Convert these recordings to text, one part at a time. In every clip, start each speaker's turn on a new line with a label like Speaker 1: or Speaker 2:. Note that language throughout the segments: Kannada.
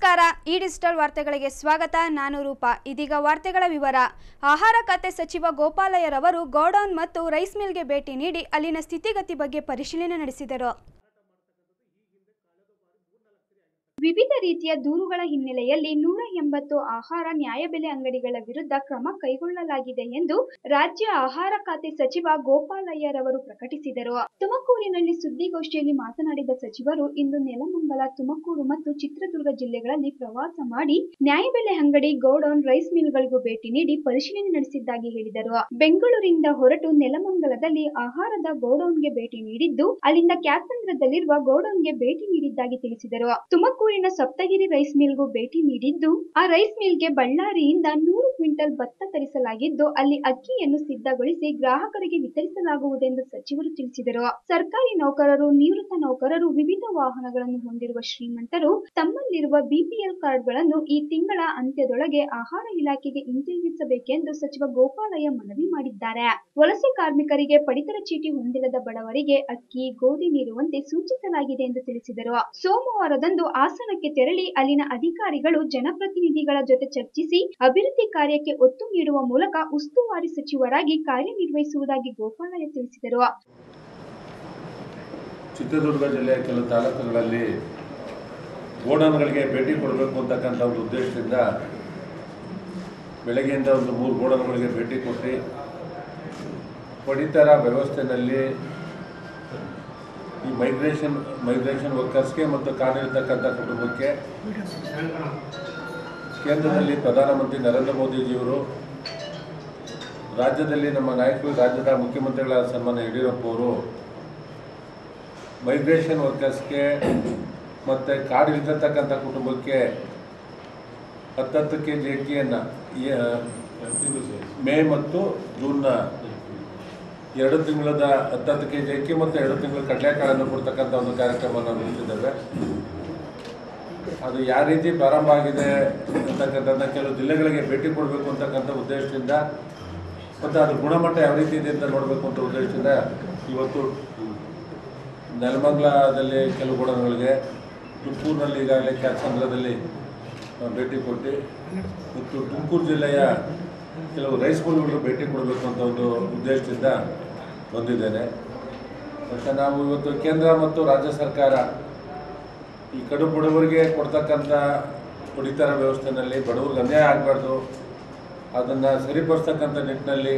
Speaker 1: ನಮಸ್ಕಾರ ಈ ಡಿಜಿಟಲ್ ವಾರ್ತೆಗಳಿಗೆ ಸ್ವಾಗತ ನಾನು ರೂಪಾ ಇದೀಗ ವಾರ್ತೆಗಳ ವಿವರ ಆಹಾರ ಖಾತೆ ಸಚಿವ ಗೋಪಾಲಯ್ಯರವರು ಗೋಡೌನ್ ಮತ್ತು ರೈಸ್ ಮಿಲ್ಗೆ ಭೇಟಿ ನೀಡಿ ಅಲ್ಲಿನ ಸ್ಥಿತಿಗತಿ ಬಗ್ಗೆ ಪರಿಶೀಲನೆ ನಡೆಸಿದರು ವಿವಿಧ ರೀತಿಯ ದೂರುಗಳ ಹಿನ್ನೆಲೆಯಲ್ಲಿ ನೂರ ಎಂಬತ್ತು ಆಹಾರ ನ್ಯಾಯಬೆಲೆ ಅಂಗಡಿಗಳ ವಿರುದ್ಧ ಕ್ರಮ ಕೈಗೊಳ್ಳಲಾಗಿದೆ ಎಂದು ರಾಜ್ಯ ಆಹಾರ ಖಾತೆ ಸಚಿವ ಗೋಪಾಲಯ್ಯರವರು ಪ್ರಕಟಿಸಿದರು ತುಮಕೂರಿನಲ್ಲಿ ಸುದ್ದಿಗೋಷ್ಠಿಯಲ್ಲಿ ಮಾತನಾಡಿದ ಸಚಿವರು ಇಂದು ನೆಲಮಂಗಲ ತುಮಕೂರು ಮತ್ತು ಚಿತ್ರದುರ್ಗ ಜಿಲ್ಲೆಗಳಲ್ಲಿ ಪ್ರವಾಸ ಮಾಡಿ ನ್ಯಾಯಬೆಲೆ ಅಂಗಡಿ ಗೋಡೌನ್ ರೈಸ್ ಮಿಲ್ಗಳಿಗೂ ಭೇಟಿ ನೀಡಿ ಪರಿಶೀಲನೆ ನಡೆಸಿದ್ದಾಗಿ ಹೇಳಿದರು ಬೆಂಗಳೂರಿನಿಂದ ಹೊರಟು ನೆಲಮಂಗಲದಲ್ಲಿ ಆಹಾರದ ಗೋಡೌನ್ಗೆ ಭೇಟಿ ನೀಡಿದ್ದು ಅಲ್ಲಿಂದ ಕ್ಯಾತ್ಸಂದ್ರದಲ್ಲಿರುವ ಗೋಡೌನ್ಗೆ ಭೇಟಿ ನೀಡಿದ್ದಾಗಿ ತಿಳಿಸಿದರು ತುಮಕೂರಿನ ಸಪ್ತಗಿರಿ ರೈಸ್ ಮಿಲ್ಗೂ ಭೇಟಿ ನೀಡಿದ್ದು ಆ ರೈಸ್ ಮಿಲ್ಗೆ ಬಳ್ಳಾರಿಯಿಂದ ನೂರು ಕ್ವಿಂಟಲ್ ಭತ್ತ ತರಿಸಲಾಗಿದ್ದು ಅಲ್ಲಿ ಅಕ್ಕಿಯನ್ನು ಸಿದ್ಧಗೊಳಿಸಿ ಗ್ರಾಹಕರಿಗೆ ವಿತರಿಸಲಾಗುವುದೆಂದು ಸಚಿವರು ತಿಳಿಸಿದರು ಸರ್ಕಾರಿ ನೌಕರರು ನಿವೃತ್ತ ನೌಕರರು ವಿವಿಧ ವಾಹನಗಳನ್ನು ಹೊಂದಿರುವ ಶ್ರೀಮಂತರು ತಮ್ಮಲ್ಲಿರುವ ಬಿಪಿಎಲ್ ಕಾರ್ಡ್ಗಳನ್ನು ಈ ತಿಂಗಳ ಅಂತ್ಯದೊಳಗೆ ಆಹಾರ ಇಲಾಖೆಗೆ ಹಿಂತಿರುಗಿಸಬೇಕೆಂದು ಸಚಿವ ಗೋಪಾಲಯ್ಯ ಮನವಿ ಮಾಡಿದ್ದಾರೆ ವಲಸೆ ಕಾರ್ಮಿಕರಿಗೆ ಪಡಿತರ ಚೀಟಿ ಹೊಂದಿರದ ಬಡವರಿಗೆ ಅಕ್ಕಿ ಗೋಧಿ ನೀಡುವಂತೆ ಸೂಚಿಸಲಾಗಿದೆ ಎಂದು ತಿಳಿಸಿದರು ಸೋಮವಾರದಂದು ಹಾಸನಕ್ಕೆ ತೆರಳಿ ಅಲ್ಲಿನ ಅಧಿಕಾರಿಗಳು ಜನಪ್ರತಿನಿಧಿಗಳ ಜೊತೆ ಚರ್ಚಿಸಿ ಅಭಿವೃದ್ಧಿ ಕಾರ್ಯಕ್ಕೆ ಒತ್ತು ನೀಡುವ ಮೂಲಕ ಉಸ್ತುವಾರಿ ಸಚಿವರಾಗಿ ಕಾರ್ಯನಿರ್ವಹಿಸುವುದಾಗಿ ಗೋಪಾಲಯ್ಯ ತಿಳಿಸಿದರು
Speaker 2: ಚಿತ್ರದುರ್ಗ ಜಿಲ್ಲೆಯ ಕೆಲವು ತಾಲೂಕುಗಳಲ್ಲಿ ಗೋಡನ್ಗಳಿಗೆ ಭೇಟಿ ಕೊಡಬೇಕು ಅಂತಕ್ಕಂಥ ಒಂದು ಉದ್ದೇಶದಿಂದ ಬೆಳಗ್ಗೆಯಿಂದ ಒಂದು ಮೂರು ಗೋಡನ್ಗಳಿಗೆ ಭೇಟಿ ಕೊಟ್ಟು ಪಡಿತರ ವ್ಯವಸ್ಥೆಯಲ್ಲಿ ಈ ಮೈಗ್ರೇಷನ್ ಮೈಗ್ರೇಷನ್ ವರ್ಕರ್ಸ್ಗೆ ಮತ್ತು ಕಾಡಿರ್ತಕ್ಕಂಥ ಕುಟುಂಬಕ್ಕೆ ಕೇಂದ್ರದಲ್ಲಿ ಪ್ರಧಾನಮಂತ್ರಿ ನರೇಂದ್ರ ಮೋದಿಜಿಯವರು ರಾಜ್ಯದಲ್ಲಿ ನಮ್ಮ ನಾಯಕರು ರಾಜ್ಯದ ಮುಖ್ಯಮಂತ್ರಿಗಳ ಸನ್ಮಾನ ಯಡಿಯೂರಪ್ಪ ಅವರು ಮೈಗ್ರೇಷನ್ ವರ್ಕರ್ಸ್ಗೆ ಮತ್ತು ಕಾಡು ಇರ್ತಕ್ಕಂಥ ಕುಟುಂಬಕ್ಕೆ ಹತ್ತತ್ತು ಕೆ ಜಿ ಅಕ್ಕಿಯನ್ನು ಮೇ ಮತ್ತು ಜೂನ್ನ ಎರಡು ತಿಂಗಳದ ಹತ್ತತ್ತು ಕೆ ಜಿ ಅಕ್ಕಿ ಮತ್ತು ಎರಡು ತಿಂಗಳ ಕಡಲೆಕಾಳನ್ನು ಕೊಡ್ತಕ್ಕಂಥ ಒಂದು ಕಾರ್ಯಕ್ರಮವನ್ನು ರೂಪಿಸಿದ್ದೇವೆ ಅದು ಯಾವ ರೀತಿ ಪ್ರಾರಂಭ ಆಗಿದೆ ಅಂತಕ್ಕಂಥದ್ದನ್ನ ಕೆಲವು ಜಿಲ್ಲೆಗಳಿಗೆ ಭೇಟಿ ಕೊಡಬೇಕು ಅಂತಕ್ಕಂಥ ಉದ್ದೇಶದಿಂದ ಮತ್ತು ಅದು ಗುಣಮಟ್ಟ ಯಾವ ರೀತಿ ಇದೆ ಅಂತ ನೋಡಬೇಕು ಅಂತ ಉದ್ದೇಶದಿಂದ ಇವತ್ತು ನೆಲಮಂಗಲದಲ್ಲಿ ಕೆಲವು ಗೋಡನ್ಗಳಿಗೆ ತುಮಕೂರಿನಲ್ಲಿ ಈಗಾಗಲೇ ಕ್ಯಾತ್ಸಂದ್ರದಲ್ಲಿ ನಾವು ಭೇಟಿ ಕೊಟ್ಟು ಮತ್ತು ತುಮಕೂರು ಜಿಲ್ಲೆಯ ಕೆಲವು ರೈಸ್ ಮಿಲ್ಗಳು ಭೇಟಿ ಕೊಡಬೇಕು ಅಂತ ಒಂದು ಉದ್ದೇಶದಿಂದ ಬಂದಿದ್ದೇನೆ ಮತ್ತು ನಾವು ಇವತ್ತು ಕೇಂದ್ರ ಮತ್ತು ರಾಜ್ಯ ಸರ್ಕಾರ ಈ ಕಡು ಬಡವರಿಗೆ ಕೊಡ್ತಕ್ಕಂಥ ಪಡಿತರ ವ್ಯವಸ್ಥೆಯಲ್ಲಿ ಬಡವ್ರಿಗೆ ಅನ್ಯಾಯ ಆಗಬಾರ್ದು ಅದನ್ನು ಸರಿಪಡಿಸ್ತಕ್ಕಂಥ ನಿಟ್ಟಿನಲ್ಲಿ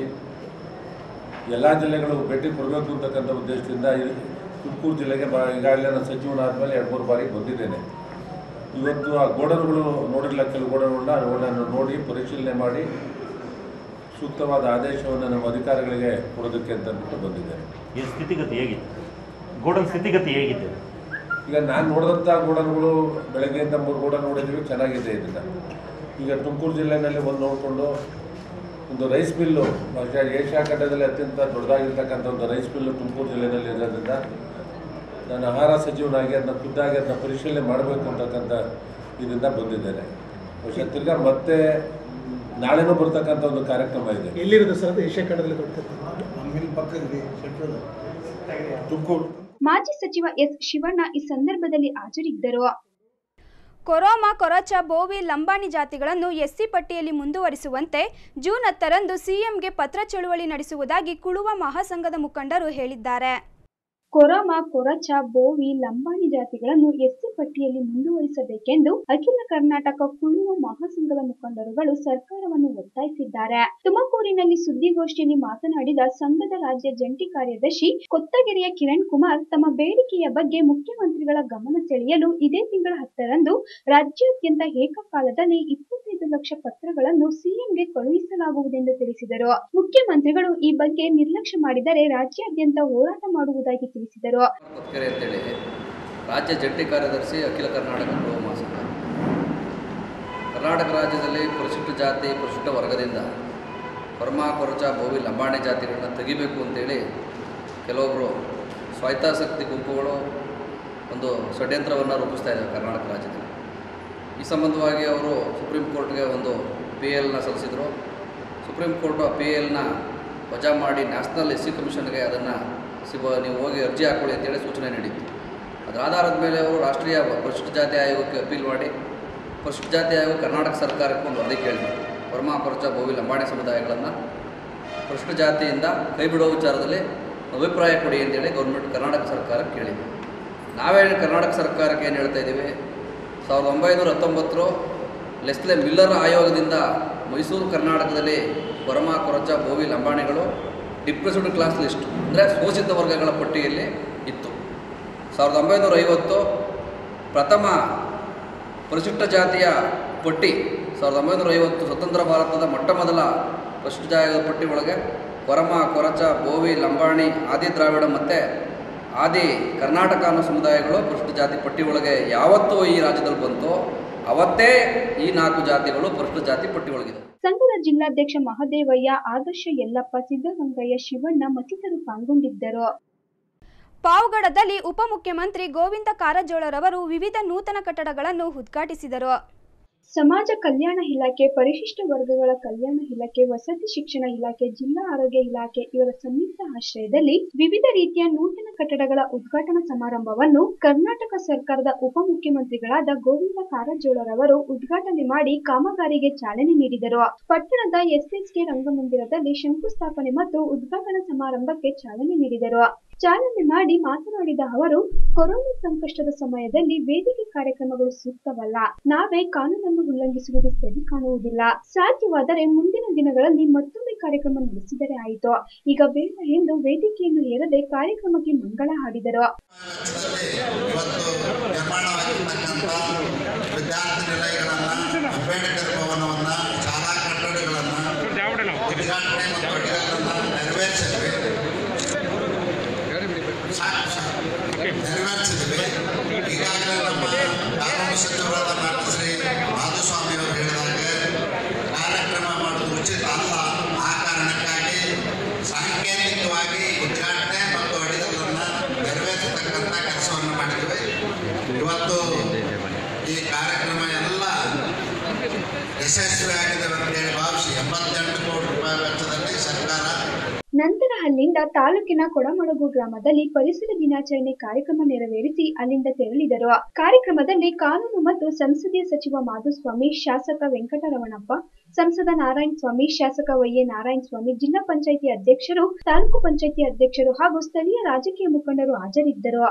Speaker 2: ಎಲ್ಲ ಜಿಲ್ಲೆಗಳು ಭೇಟಿ ಕೊಡಬೇಕು ಅಂತಕ್ಕಂಥ ಉದ್ದೇಶದಿಂದ ಈ ತುಮಕೂರು ಜಿಲ್ಲೆಗೆ ಬ ಈಗಾಗಲೇ ನಾನು ಸಚಿವನಾದಮೇಲೆ ಎರಡು ಮೂರು ಬಾರಿ ಬಂದಿದ್ದೇನೆ ಇವತ್ತು ಆ ಗೋಡನ್ಗಳು ನೋಡಿಲ್ಲ ಕೆಲವು ಗೋಡನ್ಗಳನ್ನ ಅವುಗಳನ್ನು ನೋಡಿ ಪರಿಶೀಲನೆ ಮಾಡಿ ಸೂಕ್ತವಾದ ಆದೇಶವನ್ನು ನಮ್ಮ ಅಧಿಕಾರಿಗಳಿಗೆ ಕೊಡೋದಕ್ಕೆ ಅಂತ ಅಂದ್ಬಿಟ್ಟು ಬಂದಿದ್ದೇನೆ
Speaker 3: ಈ ಸ್ಥಿತಿಗತಿ ಹೇಗಿತ್ತು ಗೋಡನ್ ಸ್ಥಿತಿಗತಿ ಹೇಗಿದೆ
Speaker 2: ಈಗ ನಾನು ನೋಡಿದಂಥ ಗೋಡನ್ಗಳು ಬೆಳಗ್ಗೆಯಿಂದ ಮೂರು ಗೋಡನ್ ನೋಡಿದ್ದೀವಿ ಚೆನ್ನಾಗಿದೆ ಇದನ್ನ ಈಗ ತುಮಕೂರು ಜಿಲ್ಲೆಯಲ್ಲಿ ಒಂದು ನೋಡಿಕೊಂಡು ಒಂದು ರೈಸ್ ಮಿಲ್ಲು ಬಹುಶಃ ಏಷ್ಯಾ ಖಂಡದಲ್ಲಿ ಅತ್ಯಂತ ದೊಡ್ಡದಾಗಿರ್ತಕ್ಕಂಥ ಒಂದು ರೈಸ್ ಮಿಲ್ಲು ತುಮಕೂರು ಜಿಲ್ಲೆಯಲ್ಲಿ ಇರೋದ್ರಿಂದ ನಾನು ಆಹಾರ ಸಚಿವನಾಗಿ ಅದನ್ನ ಖುದ್ದಾಗಿ ಅದನ್ನ ಪರಿಶೀಲನೆ ಮಾಡಬೇಕು ಅಂತಕ್ಕಂಥ ಇದರಿಂದ ಬಂದಿದ್ದೇನೆ ಬಹುಶಃ ತಿರ್ಗಾ ಮತ್ತೆ ನಾಳೆನೂ ಬರ್ತಕ್ಕಂಥ ಒಂದು ಕಾರ್ಯಕ್ರಮ ಇದೆ
Speaker 4: ಎಲ್ಲಿರೋದು ಸರ್ ಅದು ಏಷ್ಯಾ ಖಂಡದಲ್ಲಿ ದೊಡ್ಡದು
Speaker 5: ನಮ್ಮಿಲ್ಲಿ ಪಕ್ಕದಲ್ಲಿ ಸೆಂಟ್ರಲ್
Speaker 2: ತುಮಕೂರು
Speaker 1: ಮಾಜಿ ಸಚಿವ ಎಸ್ ಶಿವಣ್ಣ ಈ ಸಂದರ್ಭದಲ್ಲಿ ಹಾಜರಿದ್ದರು ಕೊರೋಮಾ ಕೊರಚ ಬೋವಿ ಲಂಬಾಣಿ ಜಾತಿಗಳನ್ನು ಎಸ್ಸಿ ಪಟ್ಟಿಯಲ್ಲಿ ಮುಂದುವರಿಸುವಂತೆ ಜೂನ್ ಹತ್ತರಂದು ಸಿಎಂಗೆ ಪತ್ರ ಚಳುವಳಿ ನಡೆಸುವುದಾಗಿ ಕುಳುವ ಮಹಾಸಂಘದ ಮುಖಂಡರು ಹೇಳಿದ್ದಾರೆ ಕೊರಮ ಕೊರಚ ಬೋವಿ ಲಂಬಾಣಿ ಜಾತಿಗಳನ್ನು ಎಸ್ಸಿ ಪಟ್ಟಿಯಲ್ಲಿ ಮುಂದುವರಿಸಬೇಕೆಂದು ಅಖಿಲ ಕರ್ನಾಟಕ ಕುಳುವ ಮಹಾಸಂಘದ ಮುಖಂಡರುಗಳು ಸರ್ಕಾರವನ್ನು ಒತ್ತಾಯಿಸಿದ್ದಾರೆ ತುಮಕೂರಿನಲ್ಲಿ ಸುದ್ದಿಗೋಷ್ಠಿಯಲ್ಲಿ ಮಾತನಾಡಿದ ಸಂಘದ ರಾಜ್ಯ ಜಂಟಿ ಕಾರ್ಯದರ್ಶಿ ಕೊತ್ತಗೆರೆಯ ಕಿರಣ್ ಕುಮಾರ್ ತಮ್ಮ ಬೇಡಿಕೆಯ ಬಗ್ಗೆ ಮುಖ್ಯಮಂತ್ರಿಗಳ ಗಮನ ಸೆಳೆಯಲು ಇದೇ ತಿಂಗಳ ಹತ್ತರಂದು ರಾಜ್ಯಾದ್ಯಂತ ಏಕಕಾಲದಲ್ಲಿ ಇಪ್ಪತ್ತೈದು ಲಕ್ಷ ಪತ್ರಗಳನ್ನು ಸಿಎಂಗೆ ಕಳುಹಿಸಲಾಗುವುದೆಂದು ತಿಳಿಸಿದರು ಮುಖ್ಯಮಂತ್ರಿಗಳು ಈ ಬಗ್ಗೆ ನಿರ್ಲಕ್ಷ್ಯ ಮಾಡಿದರೆ ರಾಜ್ಯಾದ್ಯಂತ ಹೋರಾಟ ಮಾಡುವುದಾಗಿ ತಿಳಿಸಿದರು
Speaker 6: ಕೊತ್ಕೆರೆ ಅಂತೇಳಿ ರಾಜ್ಯ ಜಂಟಿ ಕಾರ್ಯದರ್ಶಿ ಅಖಿಲ ಕರ್ನಾಟಕ ಗೃಹ ಮಹಾಸಂಘ ಕರ್ನಾಟಕ ರಾಜ್ಯದಲ್ಲಿ ಪರಿಶಿಷ್ಟ ಜಾತಿ ಪರಿಶಿಷ್ಟ ವರ್ಗದಿಂದ ಕೊರ್ಮ ಕೊರಚ ಬೋವಿ ಲಂಬಾಣಿ ಜಾತಿಗಳನ್ನ ತೆಗಿಬೇಕು ಅಂತೇಳಿ ಕೆಲವೊಬ್ಬರು ಸ್ವಾಯತ್ತಾಸಕ್ತಿ ಗುಂಪುಗಳು ಒಂದು ಷಡ್ಯಂತ್ರವನ್ನು ರೂಪಿಸ್ತಾ ಇದ್ದಾರೆ ಕರ್ನಾಟಕ ರಾಜ್ಯದಲ್ಲಿ ಈ ಸಂಬಂಧವಾಗಿ ಅವರು ಸುಪ್ರೀಂ ಕೋರ್ಟ್ಗೆ ಒಂದು ಪಿ ಎಲ್ನ ಸಲ್ಲಿಸಿದರು ಸುಪ್ರೀಂ ಕೋರ್ಟು ಆ ಪಿ ಎಲ್ನ ವಜಾ ಮಾಡಿ ನ್ಯಾಷನಲ್ ಎಸ್ ಸಿ ಕಮಿಷನ್ಗೆ ಅದನ್ನು ಸಿಬ ನೀವು ಹೋಗಿ ಅರ್ಜಿ ಹಾಕೊಳ್ಳಿ ಅಂತೇಳಿ ಸೂಚನೆ ನೀಡಿತ್ತು ಅದರ ಆಧಾರದ ಮೇಲೆ ಅವರು ರಾಷ್ಟ್ರೀಯ ಪರಿಶಿಷ್ಟ ಜಾತಿ ಆಯೋಗಕ್ಕೆ ಅಪೀಲ್ ಮಾಡಿ ಪರಿಶಿಷ್ಟ ಜಾತಿ ಆಯೋಗ ಕರ್ನಾಟಕ ಸರ್ಕಾರಕ್ಕೆ ಒಂದು ವರದಿ ಕೇಳಿದೆ ವರ್ಮಾ ಪರಚ ಬೋವಿ ಲಂಬಾಣಿ ಸಮುದಾಯಗಳನ್ನು ಪರಿಶಿಷ್ಟ ಜಾತಿಯಿಂದ ಕೈ ಬಿಡೋ ವಿಚಾರದಲ್ಲಿ ಅಭಿಪ್ರಾಯ ಕೊಡಿ ಅಂತೇಳಿ ಗೌರ್ಮೆಂಟ್ ಕರ್ನಾಟಕ ಸರ್ಕಾರಕ್ಕೆ ಕೇಳಿದೆ ನಾವೇನು ಕರ್ನಾಟಕ ಸರ್ಕಾರಕ್ಕೆ ಏನು ಹೇಳ್ತಾ ಇದ್ದೀವಿ ಸಾವಿರದ ಒಂಬೈನೂರ ಹತ್ತೊಂಬತ್ತರ ಲೆಸ್ಲೆ ಮಿಲ್ಲರ್ ಆಯೋಗದಿಂದ ಮೈಸೂರು ಕರ್ನಾಟಕದಲ್ಲಿ ಕೊರಮ ಕೊರಚ ಬೋವಿ ಲಂಬಾಣಿಗಳು ಡಿಪ್ರೆಸ್ಡ್ ಕ್ಲಾಸ್ ಲಿಸ್ಟ್ ಅಂದರೆ ಶೋಷಿತ ವರ್ಗಗಳ ಪಟ್ಟಿಯಲ್ಲಿ ಇತ್ತು ಸಾವಿರದ ಒಂಬೈನೂರ ಐವತ್ತು ಪ್ರಥಮ ಪರಿಶಿಷ್ಟ ಜಾತಿಯ ಪಟ್ಟಿ ಸಾವಿರದ ಒಂಬೈನೂರ ಐವತ್ತು ಸ್ವತಂತ್ರ ಭಾರತದ ಮೊಟ್ಟ ಮೊದಲ ಪರಿಶಿಷ್ಟ ಜಾತಿಯ ಪಟ್ಟಿ ಒಳಗೆ ಕೊರಮ ಕೊರಚ ಬೋವಿ ಲಂಬಾಣಿ ಆದಿ ದ್ರಾವಿಡ ಮತ್ತು ಆದಿ ಕರ್ನಾಟಕ ಅನ್ನೋ ಸಮುದಾಯಗಳು ಪರಿಶಿಷ್ಟ ಜಾತಿ ಪಟ್ಟಿ ಒಳಗೆ ಯಾವತ್ತೂ ಈ ರಾಜ್ಯದಲ್ಲಿ ಬಂತೋ ಅವತ್ತೇ ಈ ನಾಲ್ಕು ಜಾತಿಗಳು ಪರಿಶಿಷ್ಟ ಜಾತಿ ಪಟ್ಟಿ ಒಳಗಿದೆ
Speaker 1: ಸಂಘದ ಜಿಲ್ಲಾಧ್ಯಕ್ಷ ಮಹದೇವಯ್ಯ ಆದರ್ಶ ಯಲ್ಲಪ್ಪ ಸಿದ್ದಗಂಗಯ್ಯ ಶಿವಣ್ಣ ಮತ್ತಿತರರು ಪಾಲ್ಗೊಂಡಿದ್ದರು
Speaker 7: ಪಾವಗಡದಲ್ಲಿ ಉಪಮುಖ್ಯಮಂತ್ರಿ ಗೋವಿಂದ ಕಾರಜೋಳರವರು ವಿವಿಧ ನೂತನ ಕಟ್ಟಡಗಳನ್ನು ಉದ್ಘಾಟಿಸಿದರು
Speaker 1: ಸಮಾಜ ಕಲ್ಯಾಣ ಇಲಾಖೆ ಪರಿಶಿಷ್ಟ ವರ್ಗಗಳ ಕಲ್ಯಾಣ ಇಲಾಖೆ ವಸತಿ ಶಿಕ್ಷಣ ಇಲಾಖೆ ಜಿಲ್ಲಾ ಆರೋಗ್ಯ ಇಲಾಖೆ ಇವರ ಸಂಯುಕ್ತ ಆಶ್ರಯದಲ್ಲಿ ವಿವಿಧ ರೀತಿಯ ನೂತನ ಕಟ್ಟಡಗಳ ಉದ್ಘಾಟನಾ ಸಮಾರಂಭವನ್ನು ಕರ್ನಾಟಕ ಸರ್ಕಾರದ ಉಪಮುಖ್ಯಮಂತ್ರಿಗಳಾದ ಗೋವಿಂದ ಕಾರಜೋಳರವರು ಉದ್ಘಾಟನೆ ಮಾಡಿ ಕಾಮಗಾರಿಗೆ ಚಾಲನೆ ನೀಡಿದರು ಪಟ್ಟಣದ ಎಸ್ಎಸ್ಕೆ ರಂಗಮಂದಿರದಲ್ಲಿ ಶಂಕುಸ್ಥಾಪನೆ ಮತ್ತು ಉದ್ಘಾಟನಾ ಸಮಾರಂಭಕ್ಕೆ ಚಾಲನೆ ನೀಡಿದರು ಚಾಲನೆ ಮಾಡಿ ಮಾತನಾಡಿದ ಅವರು ಕೊರೋನಾ ಸಂಕಷ್ಟದ ಸಮಯದಲ್ಲಿ ವೇದಿಕೆ ಕಾರ್ಯಕ್ರಮಗಳು ಸೂಕ್ತವಲ್ಲ ನಾವೇ ಕಾನೂನನ್ನು ಉಲ್ಲಂಘಿಸುವುದು ಸರಿ ಕಾಣುವುದಿಲ್ಲ ಸಾಧ್ಯವಾದರೆ ಮುಂದಿನ ದಿನಗಳಲ್ಲಿ ಮತ್ತೊಮ್ಮೆ ಕಾರ್ಯಕ್ರಮ ನಡೆಸಿದರೆ ಆಯಿತು ಈಗ ಬೇಡ ಎಂದು ವೇದಿಕೆಯನ್ನು ಏರದೆ ಕಾರ್ಯಕ್ರಮಕ್ಕೆ ಮಂಗಳ ಹಾಡಿದರು
Speaker 8: ಇವತ್ತು ನಿರ್ಮಾಣವಾಗಿರ್ತಕ್ಕಂಥ ವಿದ್ಯಾರ್ಥಿ ನಿಲಯಗಳನ್ನು ಅಂಬೇಡ್ಕರ್ ಭವನವನ್ನು ಶಾಲಾ ಕಟ್ಟಡಗಳನ್ನು ಉದ್ಘಾಟನೆ ಮತ್ತು ಅಡಿಗಳನ್ನು ನೆರವೇರಿಸಿದ್ವಿ ಸಾಕು ಸಾಕು. ನೆರವೇರಿಸಿದ್ವಿ ಈಗಾಗಲೇ ನಮ್ಮ ಕಾನೂನು ಸಚಿವರಾದ ಮಾನ್ಯ ಶ್ರೀ ಮಾಧುಸ್ವಾಮಿ ಅವರು ಹೇಳಿದಾಗ ಕಾರ್ಯಕ್ರಮ ಮಾಡುವುದು ಉಚಿತ ಅಲ್ಲ ಆ ಕಾರಣಕ್ಕಾಗಿ ಸಾಂಕೇತಿಕವಾಗಿ ಉದ್ಘಾಟನೆ ಮತ್ತು ಅಡಿಗಳನ್ನು ನೆರವೇರಿಸತಕ್ಕಂಥ ಕೆಲಸವನ್ನು ಮಾಡಿದ್ವಿ ಇವತ್ತು ಈ ಕಾರ್ಯಕ್ರಮ ಎಲ್ಲ ಯಶಸ್ವಿಯಾಗಿದೆ ಅಂತೇಳಿ ಭಾವಿಸಿ ಎಂಬತ್ತೆಂಟು ಕೋಟಿ ರೂಪಾಯಿ ವೆಚ್ಚದಲ್ಲಿ ಸರ್ಕಾರ
Speaker 1: ನಂತರ ಅಲ್ಲಿಂದ ತಾಲೂಕಿನ ಕೊಡಮಡಗು ಗ್ರಾಮದಲ್ಲಿ ಪರಿಸರ ದಿನಾಚರಣೆ ಕಾರ್ಯಕ್ರಮ ನೆರವೇರಿಸಿ ಅಲ್ಲಿಂದ ತೆರಳಿದರು ಕಾರ್ಯಕ್ರಮದಲ್ಲಿ ಕಾನೂನು ಮತ್ತು ಸಂಸದೀಯ ಸಚಿವ ಮಾಧುಸ್ವಾಮಿ ಶಾಸಕ ವೆಂಕಟರಮಣಪ್ಪ ಸಂಸದ ನಾರಾಯಣ ಸ್ವಾಮಿ ಶಾಸಕ ವೈಎ ನಾರಾಯಣ ಸ್ವಾಮಿ ಜಿಲ್ಲಾ ಪಂಚಾಯಿತಿ ಅಧ್ಯಕ್ಷರು ತಾಲೂಕು ಪಂಚಾಯಿತಿ ಅಧ್ಯಕ್ಷರು ಹಾಗೂ ಸ್ಥಳೀಯ ರಾಜಕೀಯ ಮುಖಂಡರು ಹಾಜರಿದ್ದರು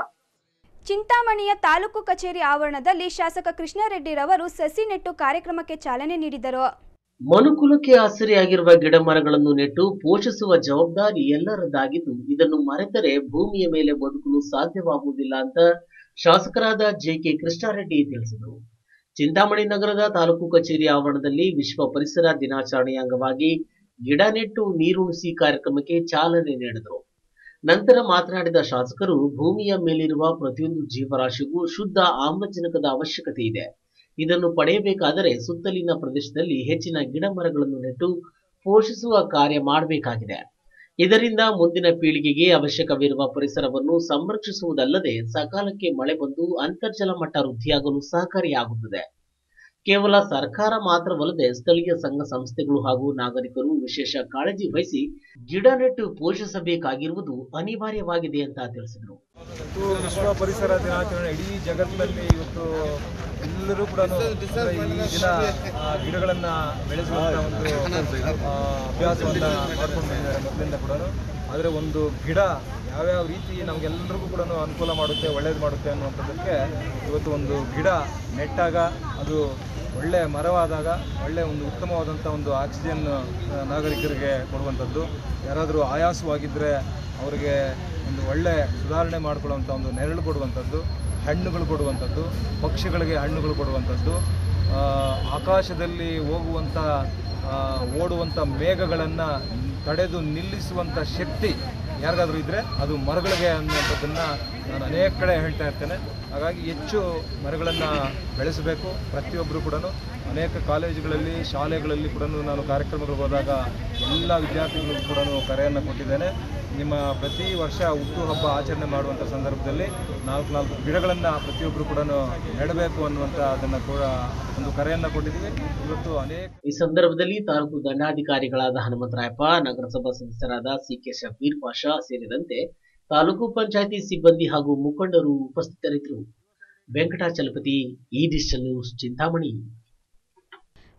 Speaker 7: ಚಿಂತಾಮಣಿಯ ತಾಲೂಕು ಕಚೇರಿ ಆವರಣದಲ್ಲಿ ಶಾಸಕ ಕೃಷ್ಣಾರೆಡ್ಡಿರವರು ಸಸಿ ನೆಟ್ಟು ಕಾರ್ಯಕ್ರಮಕ್ಕೆ ಚಾಲನೆ ನೀಡಿದರು
Speaker 9: ಮನುಕುಲಕ್ಕೆ ಆಸರೆಯಾಗಿರುವ ಗಿಡ ಮರಗಳನ್ನು ನೆಟ್ಟು ಪೋಷಿಸುವ ಜವಾಬ್ದಾರಿ ಎಲ್ಲರದ್ದಾಗಿದ್ದು ಇದನ್ನು ಮರೆತರೆ ಭೂಮಿಯ ಮೇಲೆ ಬದುಕಲು ಸಾಧ್ಯವಾಗುವುದಿಲ್ಲ ಅಂತ ಶಾಸಕರಾದ ಜೆ ಕೆ ಕೃಷ್ಣಾರೆಡ್ಡಿ ತಿಳಿಸಿದರು ಚಿಂತಾಮಣಿ ನಗರದ ತಾಲೂಕು ಕಚೇರಿ ಆವರಣದಲ್ಲಿ ವಿಶ್ವ ಪರಿಸರ ದಿನಾಚರಣೆಯ ಅಂಗವಾಗಿ ಗಿಡ ನೆಟ್ಟು ನೀರುಣಿಸಿ ಕಾರ್ಯಕ್ರಮಕ್ಕೆ ಚಾಲನೆ ನೀಡಿದರು ನಂತರ ಮಾತನಾಡಿದ ಶಾಸಕರು ಭೂಮಿಯ ಮೇಲಿರುವ ಪ್ರತಿಯೊಂದು ಜೀವರಾಶಿಗೂ ಶುದ್ಧ ಆಮ್ಲಜನಕದ ಅವಶ್ಯಕತೆ ಇದೆ ಇದನ್ನು ಪಡೆಯಬೇಕಾದರೆ ಸುತ್ತಲಿನ ಪ್ರದೇಶದಲ್ಲಿ ಹೆಚ್ಚಿನ ಗಿಡ ಮರಗಳನ್ನು ನೆಟ್ಟು ಪೋಷಿಸುವ ಕಾರ್ಯ ಮಾಡಬೇಕಾಗಿದೆ ಇದರಿಂದ ಮುಂದಿನ ಪೀಳಿಗೆಗೆ ಅವಶ್ಯಕವಿರುವ ಪರಿಸರವನ್ನು ಸಂರಕ್ಷಿಸುವುದಲ್ಲದೆ ಸಕಾಲಕ್ಕೆ ಮಳೆ ಬಂದು ಅಂತರ್ಜಲ ಮಟ್ಟ ವೃದ್ಧಿಯಾಗಲು ಸಹಕಾರಿಯಾಗುತ್ತದೆ ಕೇವಲ ಸರ್ಕಾರ ಮಾತ್ರವಲ್ಲದೆ ಸ್ಥಳೀಯ ಸಂಘ ಸಂಸ್ಥೆಗಳು ಹಾಗೂ ನಾಗರಿಕರು ವಿಶೇಷ ಕಾಳಜಿ ವಹಿಸಿ ಗಿಡ ನೆಟ್ಟು ಪೋಷಿಸಬೇಕಾಗಿರುವುದು ಅನಿವಾರ್ಯವಾಗಿದೆ ಅಂತ ತಿಳಿಸಿದರು
Speaker 10: ಇವತ್ತು ವಿಶ್ವ ಪರಿಸರ ದಿನಾಚರಣೆ ಇಡೀ ಜಗತ್ತಿನಲ್ಲಿ ಇವತ್ತು ಎಲ್ಲರೂ ಕೂಡ ಅಂದ್ರೆ ಈ ದಿನ ಆ, ಗಿಡಗಳನ್ನ ಬೆಳೆಸುವಂತ ಒಂದು ಆ, ಅಭ್ಯಾಸವನ್ನ ಮಾಡ್ಕೊಂಡು ಬಂದಿದ್ದಾರೆ ಮೊದಲಿಂದ ಕೂಡ ಆದರೆ ಒಂದು ಗಿಡ ಯಾವ್ಯಾವ ರೀತಿ ನಮಗೆಲ್ಲರಿಗೂ ಕೂಡ ಅನುಕೂಲ ಮಾಡುತ್ತೆ ಒಳ್ಳೇದು ಮಾಡುತ್ತೆ ಅನ್ನುವಂಥದ್ದಕ್ಕೆ ಇವತ್ತು ಒಂದು ಗಿಡ ನೆಟ್ಟಾಗ ಅದು ಒಳ್ಳೆ ಮರವಾದಾಗ ಒಳ್ಳೆ ಒಂದು ಉತ್ತಮವಾದಂಥ ಒಂದು ಆಕ್ಸಿಜನ್ ಆ, ನಾಗರಿಕರಿಗೆ ಕೊಡುವಂಥದ್ದು ಯಾರಾದರೂ ಆಯಾಸವಾಗಿದ್ದರೆ ಅವರಿಗೆ ಒಂದು ಒಳ್ಳೆ ಸುಧಾರಣೆ ಮಾಡಿಕೊಳ್ಳುವಂಥ ಒಂದು ನೆರಳು ಕೊಡುವಂಥದ್ದು ಹಣ್ಣುಗಳು ಕೊಡುವಂಥದ್ದು ಪಕ್ಷಿಗಳಿಗೆ ಹಣ್ಣುಗಳು ಕೊಡುವಂಥದ್ದು ಆ, ಆಕಾಶದಲ್ಲಿ ಹೋಗುವಂಥ ಆ, ಓಡುವಂಥ ಮೇಘಗಳನ್ನು ತಡೆದು ನಿಲ್ಲಿಸುವಂಥ ಶಕ್ತಿ ಯಾರಿಗಾದ್ರೂ ಇದ್ದರೆ ಅದು ಮರಗಳಿಗೆ ಅನ್ನುವಂಥದ್ದನ್ನು ನಾನು ಅನೇಕ ಕಡೆ ಹೇಳ್ತಾ ಇರ್ತೇನೆ ಹಾಗಾಗಿ ಹೆಚ್ಚು ಮರಗಳನ್ನು ಬೆಳೆಸಬೇಕು ಪ್ರತಿಯೊಬ್ಬರು ಕೂಡ ಅನೇಕ ಕಾಲೇಜುಗಳಲ್ಲಿ ಶಾಲೆಗಳಲ್ಲಿ ಕೂಡ ನಾನು ಕಾರ್ಯಕ್ರಮಗಳಿಗೆ ಹೋದಾಗ ಎಲ್ಲ ವಿದ್ಯಾರ್ಥಿಗಳಿಗೂ ಕೂಡ ಕರೆಯನ್ನು ಕೊಟ್ಟಿದ್ದೇನೆ ನಿಮ್ಮ ಪ್ರತಿ ವರ್ಷ ಹುಟ್ಟುಹಬ್ಬ ಆಚರಣೆ ಮಾಡುವಂಥ ಸಂದರ್ಭದಲ್ಲಿ ನಾಲ್ಕು ನಾಲ್ಕು ಗಿಡಗಳನ್ನು ಪ್ರತಿಯೊಬ್ಬರು ಕೂಡ ನೆಡಬೇಕು ಅನ್ನುವಂಥ ಅದನ್ನು ಕೂಡ ಒಂದು ಕರೆಯನ್ನು ಕೊಟ್ಟಿದ್ದೀವಿ ಇವತ್ತು ಅನೇಕ
Speaker 9: ಈ ಸಂದರ್ಭದಲ್ಲಿ ತಾಲೂಕು ದಂಡಾಧಿಕಾರಿಗಳಾದ ಹನುಮಂತರಾಯಪ್ಪ ನಗರಸಭಾ ಸದಸ್ಯರಾದ ಸಿ ಕೆ ಶಬೀರ್ ಪಾಷಾ ಸೇರಿದಂತೆ ತಾಲೂಕು ಪಂಚಾಯಿತಿ ಸಿಬ್ಬಂದಿ ಹಾಗೂ ಮುಖಂಡರು ಉಪಸ್ಥಿತರಿದ್ದರು ವೆಂಕಟಾಚಲಪತಿ ಈ ಡಿಜಿಟಲ್ ನ್ಯೂಸ್ ಚಿಂತಾಮಣಿ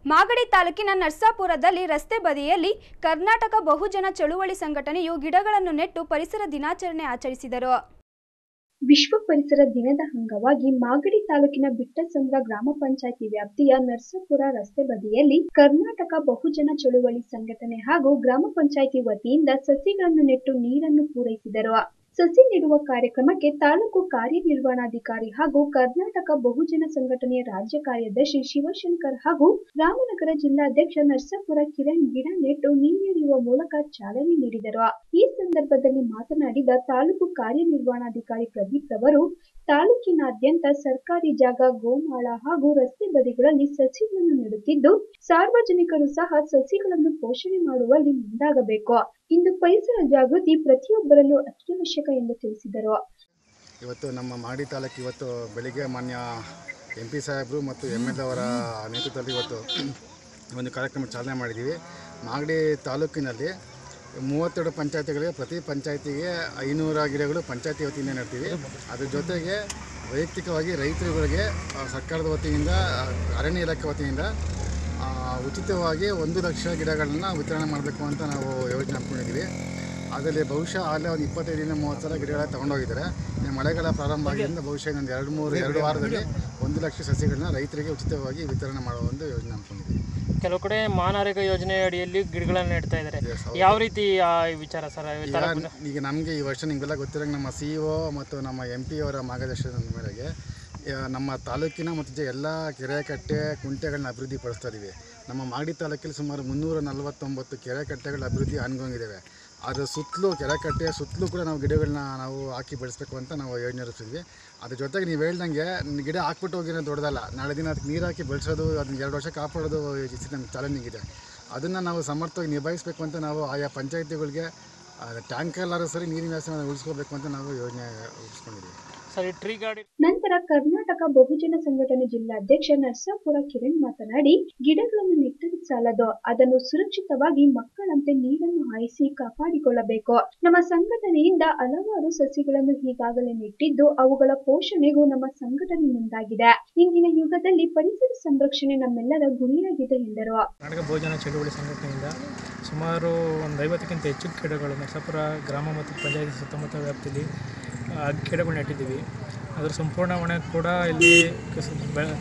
Speaker 7: ಮಾಗಡಿ ತಾಲೂಕಿನ ನರ್ಸಾಪುರದಲ್ಲಿ ರಸ್ತೆ ಬದಿಯಲ್ಲಿ ಕರ್ನಾಟಕ ಬಹುಜನ ಚಳುವಳಿ ಸಂಘಟನೆಯು ಗಿಡಗಳನ್ನು ನೆಟ್ಟು ಪರಿಸರ ದಿನಾಚರಣೆ ಆಚರಿಸಿದರು
Speaker 1: ವಿಶ್ವ ಪರಿಸರ ದಿನದ ಅಂಗವಾಗಿ ಮಾಗಡಿ ತಾಲೂಕಿನ ಬಿಟ್ಟಸಂದ್ರ ಗ್ರಾಮ ಪಂಚಾಯಿತಿ ವ್ಯಾಪ್ತಿಯ ನರಸಾಪುರ ರಸ್ತೆ ಬದಿಯಲ್ಲಿ ಕರ್ನಾಟಕ ಬಹುಜನ ಚಳುವಳಿ ಸಂಘಟನೆ ಹಾಗೂ ಗ್ರಾಮ ಪಂಚಾಯಿತಿ ವತಿಯಿಂದ ಸಸಿಗಳನ್ನು ನೆಟ್ಟು ನೀರನ್ನು ಪೂರೈಸಿದರು ಸಸಿ ನೆಡುವ ಕಾರ್ಯಕ್ರಮಕ್ಕೆ ತಾಲೂಕು ಕಾರ್ಯನಿರ್ವಹಣಾಧಿಕಾರಿ ಹಾಗೂ ಕರ್ನಾಟಕ ಬಹುಜನ ಸಂಘಟನೆಯ ರಾಜ್ಯ ಕಾರ್ಯದರ್ಶಿ ಶಿವಶಂಕರ್ ಹಾಗೂ ರಾಮನಗರ ಜಿಲ್ಲಾಧ್ಯಕ್ಷ ನರಸಾಪುರ ಕಿರಣ್ ಗಿಡ ನೆಟ್ಟು ನೀರೆರೆಯುವ ಮೂಲಕ ಚಾಲನೆ ನೀಡಿದರು ಈ ಸಂದರ್ಭದಲ್ಲಿ ಮಾತನಾಡಿದ ತಾಲೂಕು ಕಾರ್ಯನಿರ್ವಹಣಾಧಿಕಾರಿ ಪ್ರದೀಪ್ ರವರು ತಾಲೂಕಿನಾದ್ಯಂತ ಸರ್ಕಾರಿ ಜಾಗ ಗೋಮಾಳ ಹಾಗೂ ರಸ್ತೆ ಬದಿಗಳಲ್ಲಿ ಸಸಿಗಳನ್ನು ನೆಡುತ್ತಿದ್ದು ಸಾರ್ವಜನಿಕರು ಸಹ ಸಸಿಗಳನ್ನು ಪೋಷಣೆ ಮಾಡುವಲ್ಲಿ ಮುಂದಾಗಬೇಕು ಇಂದು ಪರಿಸರ ಜಾಗೃತಿ ಪ್ರತಿಯೊಬ್ಬರಲ್ಲೂ ಅತ್ಯವಶ್ಯಕ ಎಂದು ತಿಳಿಸಿದರು
Speaker 11: ಇವತ್ತು ನಮ್ಮ ಮಾಡಿ ತಾಲೂಕು ಇವತ್ತು ಬೆಳಿಗ್ಗೆ ಮಾನ್ಯ ಎಂ ಪಿ ಸಾಹೇಬರು ಮತ್ತು ಎಮ್ ಎಲ್ ಅವರ ನೇತೃತ್ವದಲ್ಲಿ ಇವತ್ತು ಒಂದು ಕಾರ್ಯಕ್ರಮ ಚಾಲನೆ ಮಾಡಿದ್ದೀವಿ ಮಾಗಡಿ ತಾಲೂಕಿನಲ್ಲಿ ಮೂವತ್ತೆರಡು ಪಂಚಾಯತಿಗಳಿಗೆ ಪ್ರತಿ ಪಂಚಾಯತಿಗೆ ಐನೂರ ಗಿಡಗಳು ಪಂಚಾಯತಿ ವತಿಯಿಂದ ನೆಡ್ತೀವಿ ಅದ್ರ ಜೊತೆಗೆ ವೈಯಕ್ತಿಕವಾಗಿ ರೈತರುಗಳಿಗೆ ಆ, ಸರ್ಕಾರದ ವತಿಯಿಂದ ಆ, ಅರಣ್ಯ ಇಲಾಖೆ ವತಿಯಿಂದ ಆ, ಉಚಿತವಾಗಿ ಒಂದು ಲಕ್ಷ ಗಿಡಗಳನ್ನ ವಿತರಣೆ ಮಾಡಬೇಕು ಅಂತ ನಾವು ಯೋಜನೆ ಹಾಕ್ಕೊಂಡಿದ್ದೀವಿ ಅದರಲ್ಲಿ ಬಹುಶಃ ಆಗಲೇ ಒಂದು ಇಪ್ಪತ್ತೈದರಿಂದ ಮೂವತ್ತು ಸಾವಿರ ಗಿಡಗಳ ತೊಗೊಂಡೋಗಿದ್ದಾರೆ ಇನ್ನು ಮಳೆಗಾಲ ಪ್ರಾರಂಭ ಆಗಿದ್ದರಿಂದ ಬಹುಶಃ ಇನ್ನೊಂದು ಎರಡು ಮೂರು ಎರಡು ವಾರದಲ್ಲಿ ಒಂದು ಲಕ್ಷ ಸಸಿಗಳನ್ನ ರೈತರಿಗೆ ಉಚಿತವಾಗಿ ವಿತರಣೆ ಮಾಡುವ ಒಂದು ಯೋಜನೆ ಹಾಕ್ಕೊಂಡಿದ್ದೀವಿ
Speaker 12: ಕೆಲವು ಕಡೆ ಮಾನರೇಗಾ ಯೋಜನೆ ಅಡಿಯಲ್ಲಿ ಗಿಡಗಳನ್ನು ನೆಡ್ತಾ ಇದ್ದಾರೆ ಯಾವ ರೀತಿ ಆ ವಿಚಾರ ಸರ್
Speaker 11: ಈಗ ಈಗ ನಮಗೆ ಈ ವರ್ಷ ನಿಮಗೆಲ್ಲ ಗೊತ್ತಿರೋಂಗೆ ನಮ್ಮ ಸಿ ಇ ಒ ಮತ್ತು ನಮ್ಮ ಎಂ ಪಿ ಅವರ ಮಾರ್ಗದರ್ಶನದ ಮೇರೆಗೆ ಆ, ನಮ್ಮ ತಾಲೂಕಿನ ಮತ್ತು ಜ- ಎಲ್ಲ ಕೆರೆ ಕಟ್ಟೆ ಕುಂಟೆಗಳನ್ನ ಅಭಿವೃದ್ಧಿ ಪಡಿಸ್ತಾ ಇದ್ದೀವಿ ನಮ್ಮ ಮಾಗಡಿ ತಾಲೂಕಲ್ಲಿ ಸುಮಾರು ಮುನ್ನೂರ ನಲವತ್ತೊಂಬತ್ತು ಕೆರೆ ಕಟ್ಟೆಗಳ ಅಭಿವೃದ್ಧಿ ಅನ್ಗೊಂಡಿದ್ದೇವೆ ಅದರ ಸುತ್ತಲೂ ಕೆರೆ ಕಟ್ಟೆಯ ಸುತ್ತಲೂ ಕೂಡ ನಾವು ಗಿಡಗಳನ್ನ ನಾವು ಹಾಕಿ ಬೆಳೆಸಬೇಕು ಅಂತ ನಾವು ಯೋಜನೆ ರೂಪಿಸಿದ್ವಿ ಅದ್ರ ಜೊತೆಗೆ ನೀವು ಹೇಳ್ದಂಗೆ ಗಿಡ ಹಾಕ್ಬಿಟ್ಟು ಹೋಗಿರೋ ದೊಡ್ಡದಲ್ಲ ನಾಳೆ ದಿನ ಅದಕ್ಕೆ ನೀರು ಹಾಕಿ ಬೆಳೆಸೋದು ಅದನ್ನ ಎರಡು ವರ್ಷ ಕಾಪಾಡೋದು ನಮ್ಮ ಚಾಲೆಂಜಿಂಗ್ ಇದೆ ಅದನ್ನು ನಾವು ಸಮರ್ಥವಾಗಿ ನಿಭಾಯಿಸಬೇಕು ಅಂತ ನಾವು ಆಯಾ ಪಂಚಾಯತಿಗಳಿಗೆ ಟ್ಯಾಂಕಲ್ಲಾದ್ರೂ ಸರಿ ನೀರಿನ ವ್ಯವಸ್ಥೆ ಉಳಿಸ್ಕೋಬೇಕು ಅಂತ ನಾವು ಯೋಜನೆ ರೂಪಿಸ್ಕೊಂಡಿದ್ದೀವಿ
Speaker 12: ಸರ್ ಈ ಟ್ರೀ ಗಾರ್ಡನ್
Speaker 1: ನಂತರ ಕರ್ನಾಟಕ ಬಹುಜನ ಸಂಘಟನೆ ಜಿಲ್ಲಾಧ್ಯಕ್ಷ ನರಸಾಪುರ ಕಿರಣ್ ಮಾತನಾಡಿ ಗಿಡಗಳನ್ನು ನೆಟ್ಟರೆ ಸಾಲದು ಅದನ್ನು ಸುರಕ್ಷಿತವಾಗಿ ಮಕ್ಕಳಂತೆ ನೀರನ್ನು ಹಾಯಿಸಿ ಕಾಪಾಡಿಕೊಳ್ಳಬೇಕು ನಮ್ಮ ಸಂಘಟನೆಯಿಂದ ಹಲವಾರು ಸಸಿಗಳನ್ನು ಈಗಾಗಲೇ ನೆಟ್ಟಿದ್ದು ಅವುಗಳ ಪೋಷಣೆಗೂ ನಮ್ಮ ಸಂಘಟನೆ ಮುಂದಾಗಿದೆ ಇಂದಿನ ಯುಗದಲ್ಲಿ ಪರಿಸರ ಸಂರಕ್ಷಣೆ ನಮ್ಮೆಲ್ಲರ ಗುರಿಯಾಗಿದೆ ಎಂದರು
Speaker 13: ಕರ್ನಾಟಕ ಭೋಜನ ಚಳುವಳಿ ಸಂಘಟನೆಯಿಂದ ಸುಮಾರು ಒಂದು ಐವತ್ತಕ್ಕಿಂತ ಹೆಚ್ಚು ಗಿಡಗಳು ನರಸಾಪುರ ಗ್ರಾಮ ಮತ್ತು ಪಂಚಾಯತಿ ಸುತ್ತಮುತ್ತ ವ್ಯಾಪ್ತಿಯಲ್ಲಿ ಆ, ಗಿಡಗಳು ನೆಟ್ಟಿದ್ದೀವಿ ಅದರ ಸಂಪೂರ್ಣ ಹೊಣೆ ಕೂಡ ಇಲ್ಲಿ ಕಸ- ಬೆ-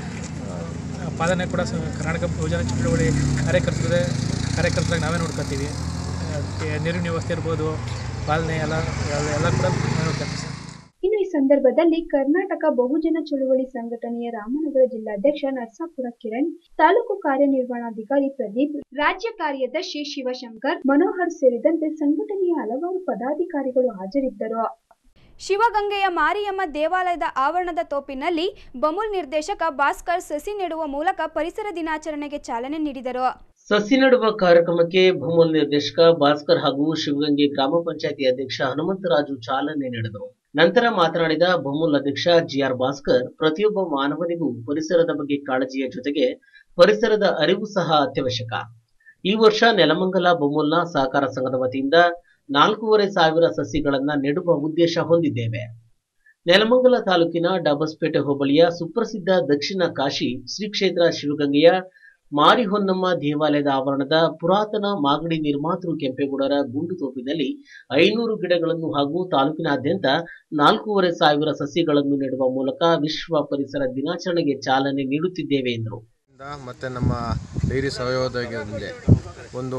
Speaker 13: ಆ, ಪಾಲನೆ ಕೂಡ ಸ- ಕರ್ನಾಟಕ ಭೋಜನ ಚಳುವಳಿ ಕಾರ್ಯಕರ್ತರೇ ಕಾರ್ಯಕರ್ತರಾಗಿ ನಾವೇ ನೋಡ್ಕೊತೀವಿ ಅದಕ್ಕೆ ನೀರಿನ ವ್ಯವಸ್ಥೆ ಇರ್ಬೋದು ಪಾಲನೆ ಎಲ್ಲ ಎಲ್ಲ ಎಲ್ಲ ಕೂಡ ನಾವೇ ನೋಡ್ಕೊತೀವಿ ಸರ್
Speaker 1: ಇನ್ನು ಈ ಸಂದರ್ಭದಲ್ಲಿ ಕರ್ನಾಟಕ ಬಹುಜನ ಚಳುವಳಿ ಸಂಘಟನೆಯ ರಾಮನಗರ ಜಿಲ್ಲಾಧ್ಯಕ್ಷ ನರಸಾಪುರ ಕಿರಣ್ ತಾಲೂಕು ಕಾರ್ಯನಿರ್ವಹಣಾಧಿಕಾರಿ ಪ್ರದೀಪ್ ರಾಜ್ಯ ಕಾರ್ಯದರ್ಶಿ ಶಿವಶಂಕರ್ ಮನೋಹರ್ ಸೇರಿದಂತೆ ಸಂಘಟನೆಯ ಹಲವಾರು ಪದಾಧಿಕಾರಿಗಳು ಹಾಜರಿದ್ದರು
Speaker 7: ಶಿವಗಂಗೆಯ ಮಾರಿಯಮ್ಮ ದೇವಾಲಯದ ಆವರಣದ ತೋಪಿನಲ್ಲಿ ಬಮೂಲ್ ನಿರ್ದೇಶಕ ಭಾಸ್ಕರ್ ಸಸಿ ನೆಡುವ ಮೂಲಕ ಪರಿಸರ ದಿನಾಚರಣೆಗೆ ಚಾಲನೆ ನೀಡಿದರು
Speaker 9: ಸಸಿ ನೆಡುವ ಕಾರ್ಯಕ್ರಮಕ್ಕೆ ಭೂಮಲ್ ನಿರ್ದೇಶಕ ಭಾಸ್ಕರ್ ಹಾಗೂ ಶಿವಗಂಗೆ ಗ್ರಾಮ ಪಂಚಾಯತಿ ಅಧ್ಯಕ್ಷ ಹನುಮಂತರಾಜು ಚಾಲನೆ ನೀಡಿದರು ನಂತರ ಮಾತನಾಡಿದ ಭೂಮೂಲ್ ಅಧ್ಯಕ್ಷ ಜಿಆರ್ ಭಾಸ್ಕರ್ ಪ್ರತಿಯೊಬ್ಬ ಮಾನವನಿಗೂ ಪರಿಸರದ ಬಗ್ಗೆ ಕಾಳಜಿಯ ಜೊತೆಗೆ ಪರಿಸರದ ಅರಿವು ಸಹ ಅತ್ಯವಶ್ಯಕ ಈ ವರ್ಷ ನೆಲಮಂಗಲ ಬೊಮ್ಮಲ್ನ ಸಹಕಾರ ಸಂಘದ ವತಿಯಿಂದ ನಾಲ್ಕೂವರೆ ಸಾವಿರ ಸಸಿಗಳನ್ನ ನೆಡುವ ಉದ್ದೇಶ ಹೊಂದಿದ್ದೇವೆ ನೆಲಮಂಗಲ ತಾಲೂಕಿನ ಡಬಸ್ಪೇಟೆ ಹೋಬಳಿಯ ಸುಪ್ರಸಿದ್ಧ ದಕ್ಷಿಣ ಕಾಶಿ ಶ್ರೀ ಕ್ಷೇತ್ರ ಶಿವಗಂಗೆಯ ಮಾರಿಹೊನ್ನಮ್ಮ ದೇವಾಲಯದ ಆವರಣದ ಪುರಾತನ ಮಾಗಡಿ ನಿರ್ಮಾತೃ ಕೆಂಪೇಗೌಡರ ಗುಂಡು ತೋಪಿನಲ್ಲಿ ಐನೂರು ಗಿಡಗಳನ್ನು ಹಾಗೂ ತಾಲೂಕಿನಾದ್ಯಂತ ನಾಲ್ಕೂವರೆ ಸಾವಿರ ಸಸಿಗಳನ್ನು ನೆಡುವ ಮೂಲಕ ವಿಶ್ವ ಪರಿಸರ ದಿನಾಚರಣೆಗೆ ಚಾಲನೆ ನೀಡುತ್ತಿದ್ದೇವೆ ಎಂದರು
Speaker 14: ಮತ್ತು ನಮ್ಮ ಡೈರಿ ಸಹಯೋಗದಲ್ಲಿ ಒಂದು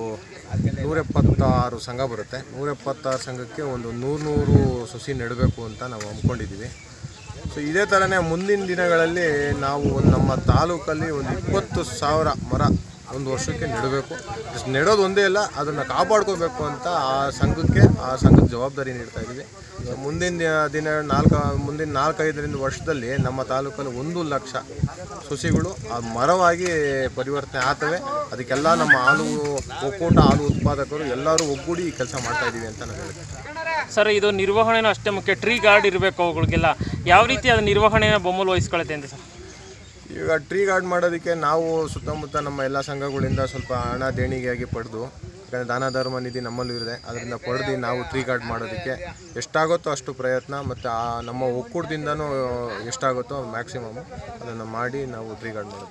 Speaker 14: ನೂರೆಪ್ಪತ್ತಾರು ಸಂಘ ಬರುತ್ತೆ ನೂರೆಪ್ಪತ್ತಾರು ಸಂಘಕ್ಕೆ ಒಂದು ನೂರು ನೂರು ಸಸಿ ನೆಡಬೇಕು ಅಂತ ನಾವು ಹಮ್ಮಿಕೊಂಡಿದ್ದೀವಿ ಸೊ ಇದೇ ಥರನೇ ಮುಂದಿನ ದಿನಗಳಲ್ಲಿ ನಾವು ಒಂದು ನಮ್ಮ ತಾಲೂಕಲ್ಲಿ ಒಂದು ಇಪ್ಪತ್ತು ಸಾವಿರ ಮರ ಒಂದು ವರ್ಷಕ್ಕೆ ನೆಡಬೇಕು ಜಸ್ಟ್ ನೆಡೋದು ಒಂದೇ ಅಲ್ಲ ಅದನ್ನು ಕಾಪಾಡ್ಕೋಬೇಕು ಅಂತ ಆ ಸಂಘಕ್ಕೆ ಆ ಸಂಘದ ಜವಾಬ್ದಾರಿ ನೀಡ್ತಾ ಇದ್ದೀವಿ ಸೊ ಮುಂದಿನ ದಿನ- ದಿನ ನಾಲ್ಕು ಮುಂದಿನ ನಾಲ್ಕೈದರಿಂದ ವರ್ಷದಲ್ಲಿ ನಮ್ಮ ತಾಲೂಕಲ್ಲಿ ಒಂದು ಲಕ್ಷ ಸಸಿಗಳು ಆ ಮರವಾಗಿ ಪರಿವರ್ತನೆ ಆಗ್ತವೆ ಅದಕ್ಕೆಲ್ಲ ನಮ್ಮ ಹಾಲು ಒಕ್ಕೂಟ ಹಾಲು ಉತ್ಪಾದಕರು ಎಲ್ಲರೂ ಒಗ್ಗೂಡಿ ಕೆಲಸ ಮಾಡ್ತಾ ಇದ್ದೀವಿ ಅಂತ ನಾನು ಹೇಳ್ತೀನಿ
Speaker 12: ಸರ್ ಇದು ನಿರ್ವಹಣೆನೂ ಅಷ್ಟೇ ಮುಖ್ಯ ಟ್ರೀ ಗಾರ್ಡ್ ಇರಬೇಕು ಅವುಗಳಿಗೆಲ್ಲ ಯಾವ ರೀತಿ ಅದು ನಿರ್ವಹಣೆನ ಬೊಮ್ಮಲು ವಹಿಸ್ಕೊಳುತ್ತೆ ಅಂತ ಸರ್
Speaker 14: ಈಗ ಟ್ರೀ ಗಾರ್ಡ್ ಮಾಡೋದಕ್ಕೆ ನಾವು ಸುತ್ತಮುತ್ತ ನಮ್ಮ ಎಲ್ಲ ಸಂಘಗಳಿಂದ ಸ್ವಲ್ಪ ಹಣ ದೇಣಿಗೆಯಾಗಿ ಪಡೆದು ಯಾಕಂದರೆ ದಾನ ಧರ್ಮ ನಿಧಿ ನಮ್ಮಲ್ಲೂ ಇದೆ ಅದರಿಂದ ಪಡೆದು ನಾವು ಟ್ರೀ ಗಾರ್ಡ್ ಮಾಡೋದಕ್ಕೆ ಎಷ್ಟಾಗುತ್ತೋ ಅಷ್ಟು ಪ್ರಯತ್ನ ಮತ್ತು ಆ ನಮ್ಮ ಒಕ್ಕೂಟದಿಂದನೂ ಎಷ್ಟಾಗುತ್ತೋ ಮ್ಯಾಕ್ಸಿಮಮ್ ಅದನ್ನು ಮಾಡಿ ನಾವು ಟ್ರೀ ಗಾರ್ಡ್ ಮಾಡೋದಕ್ಕೆ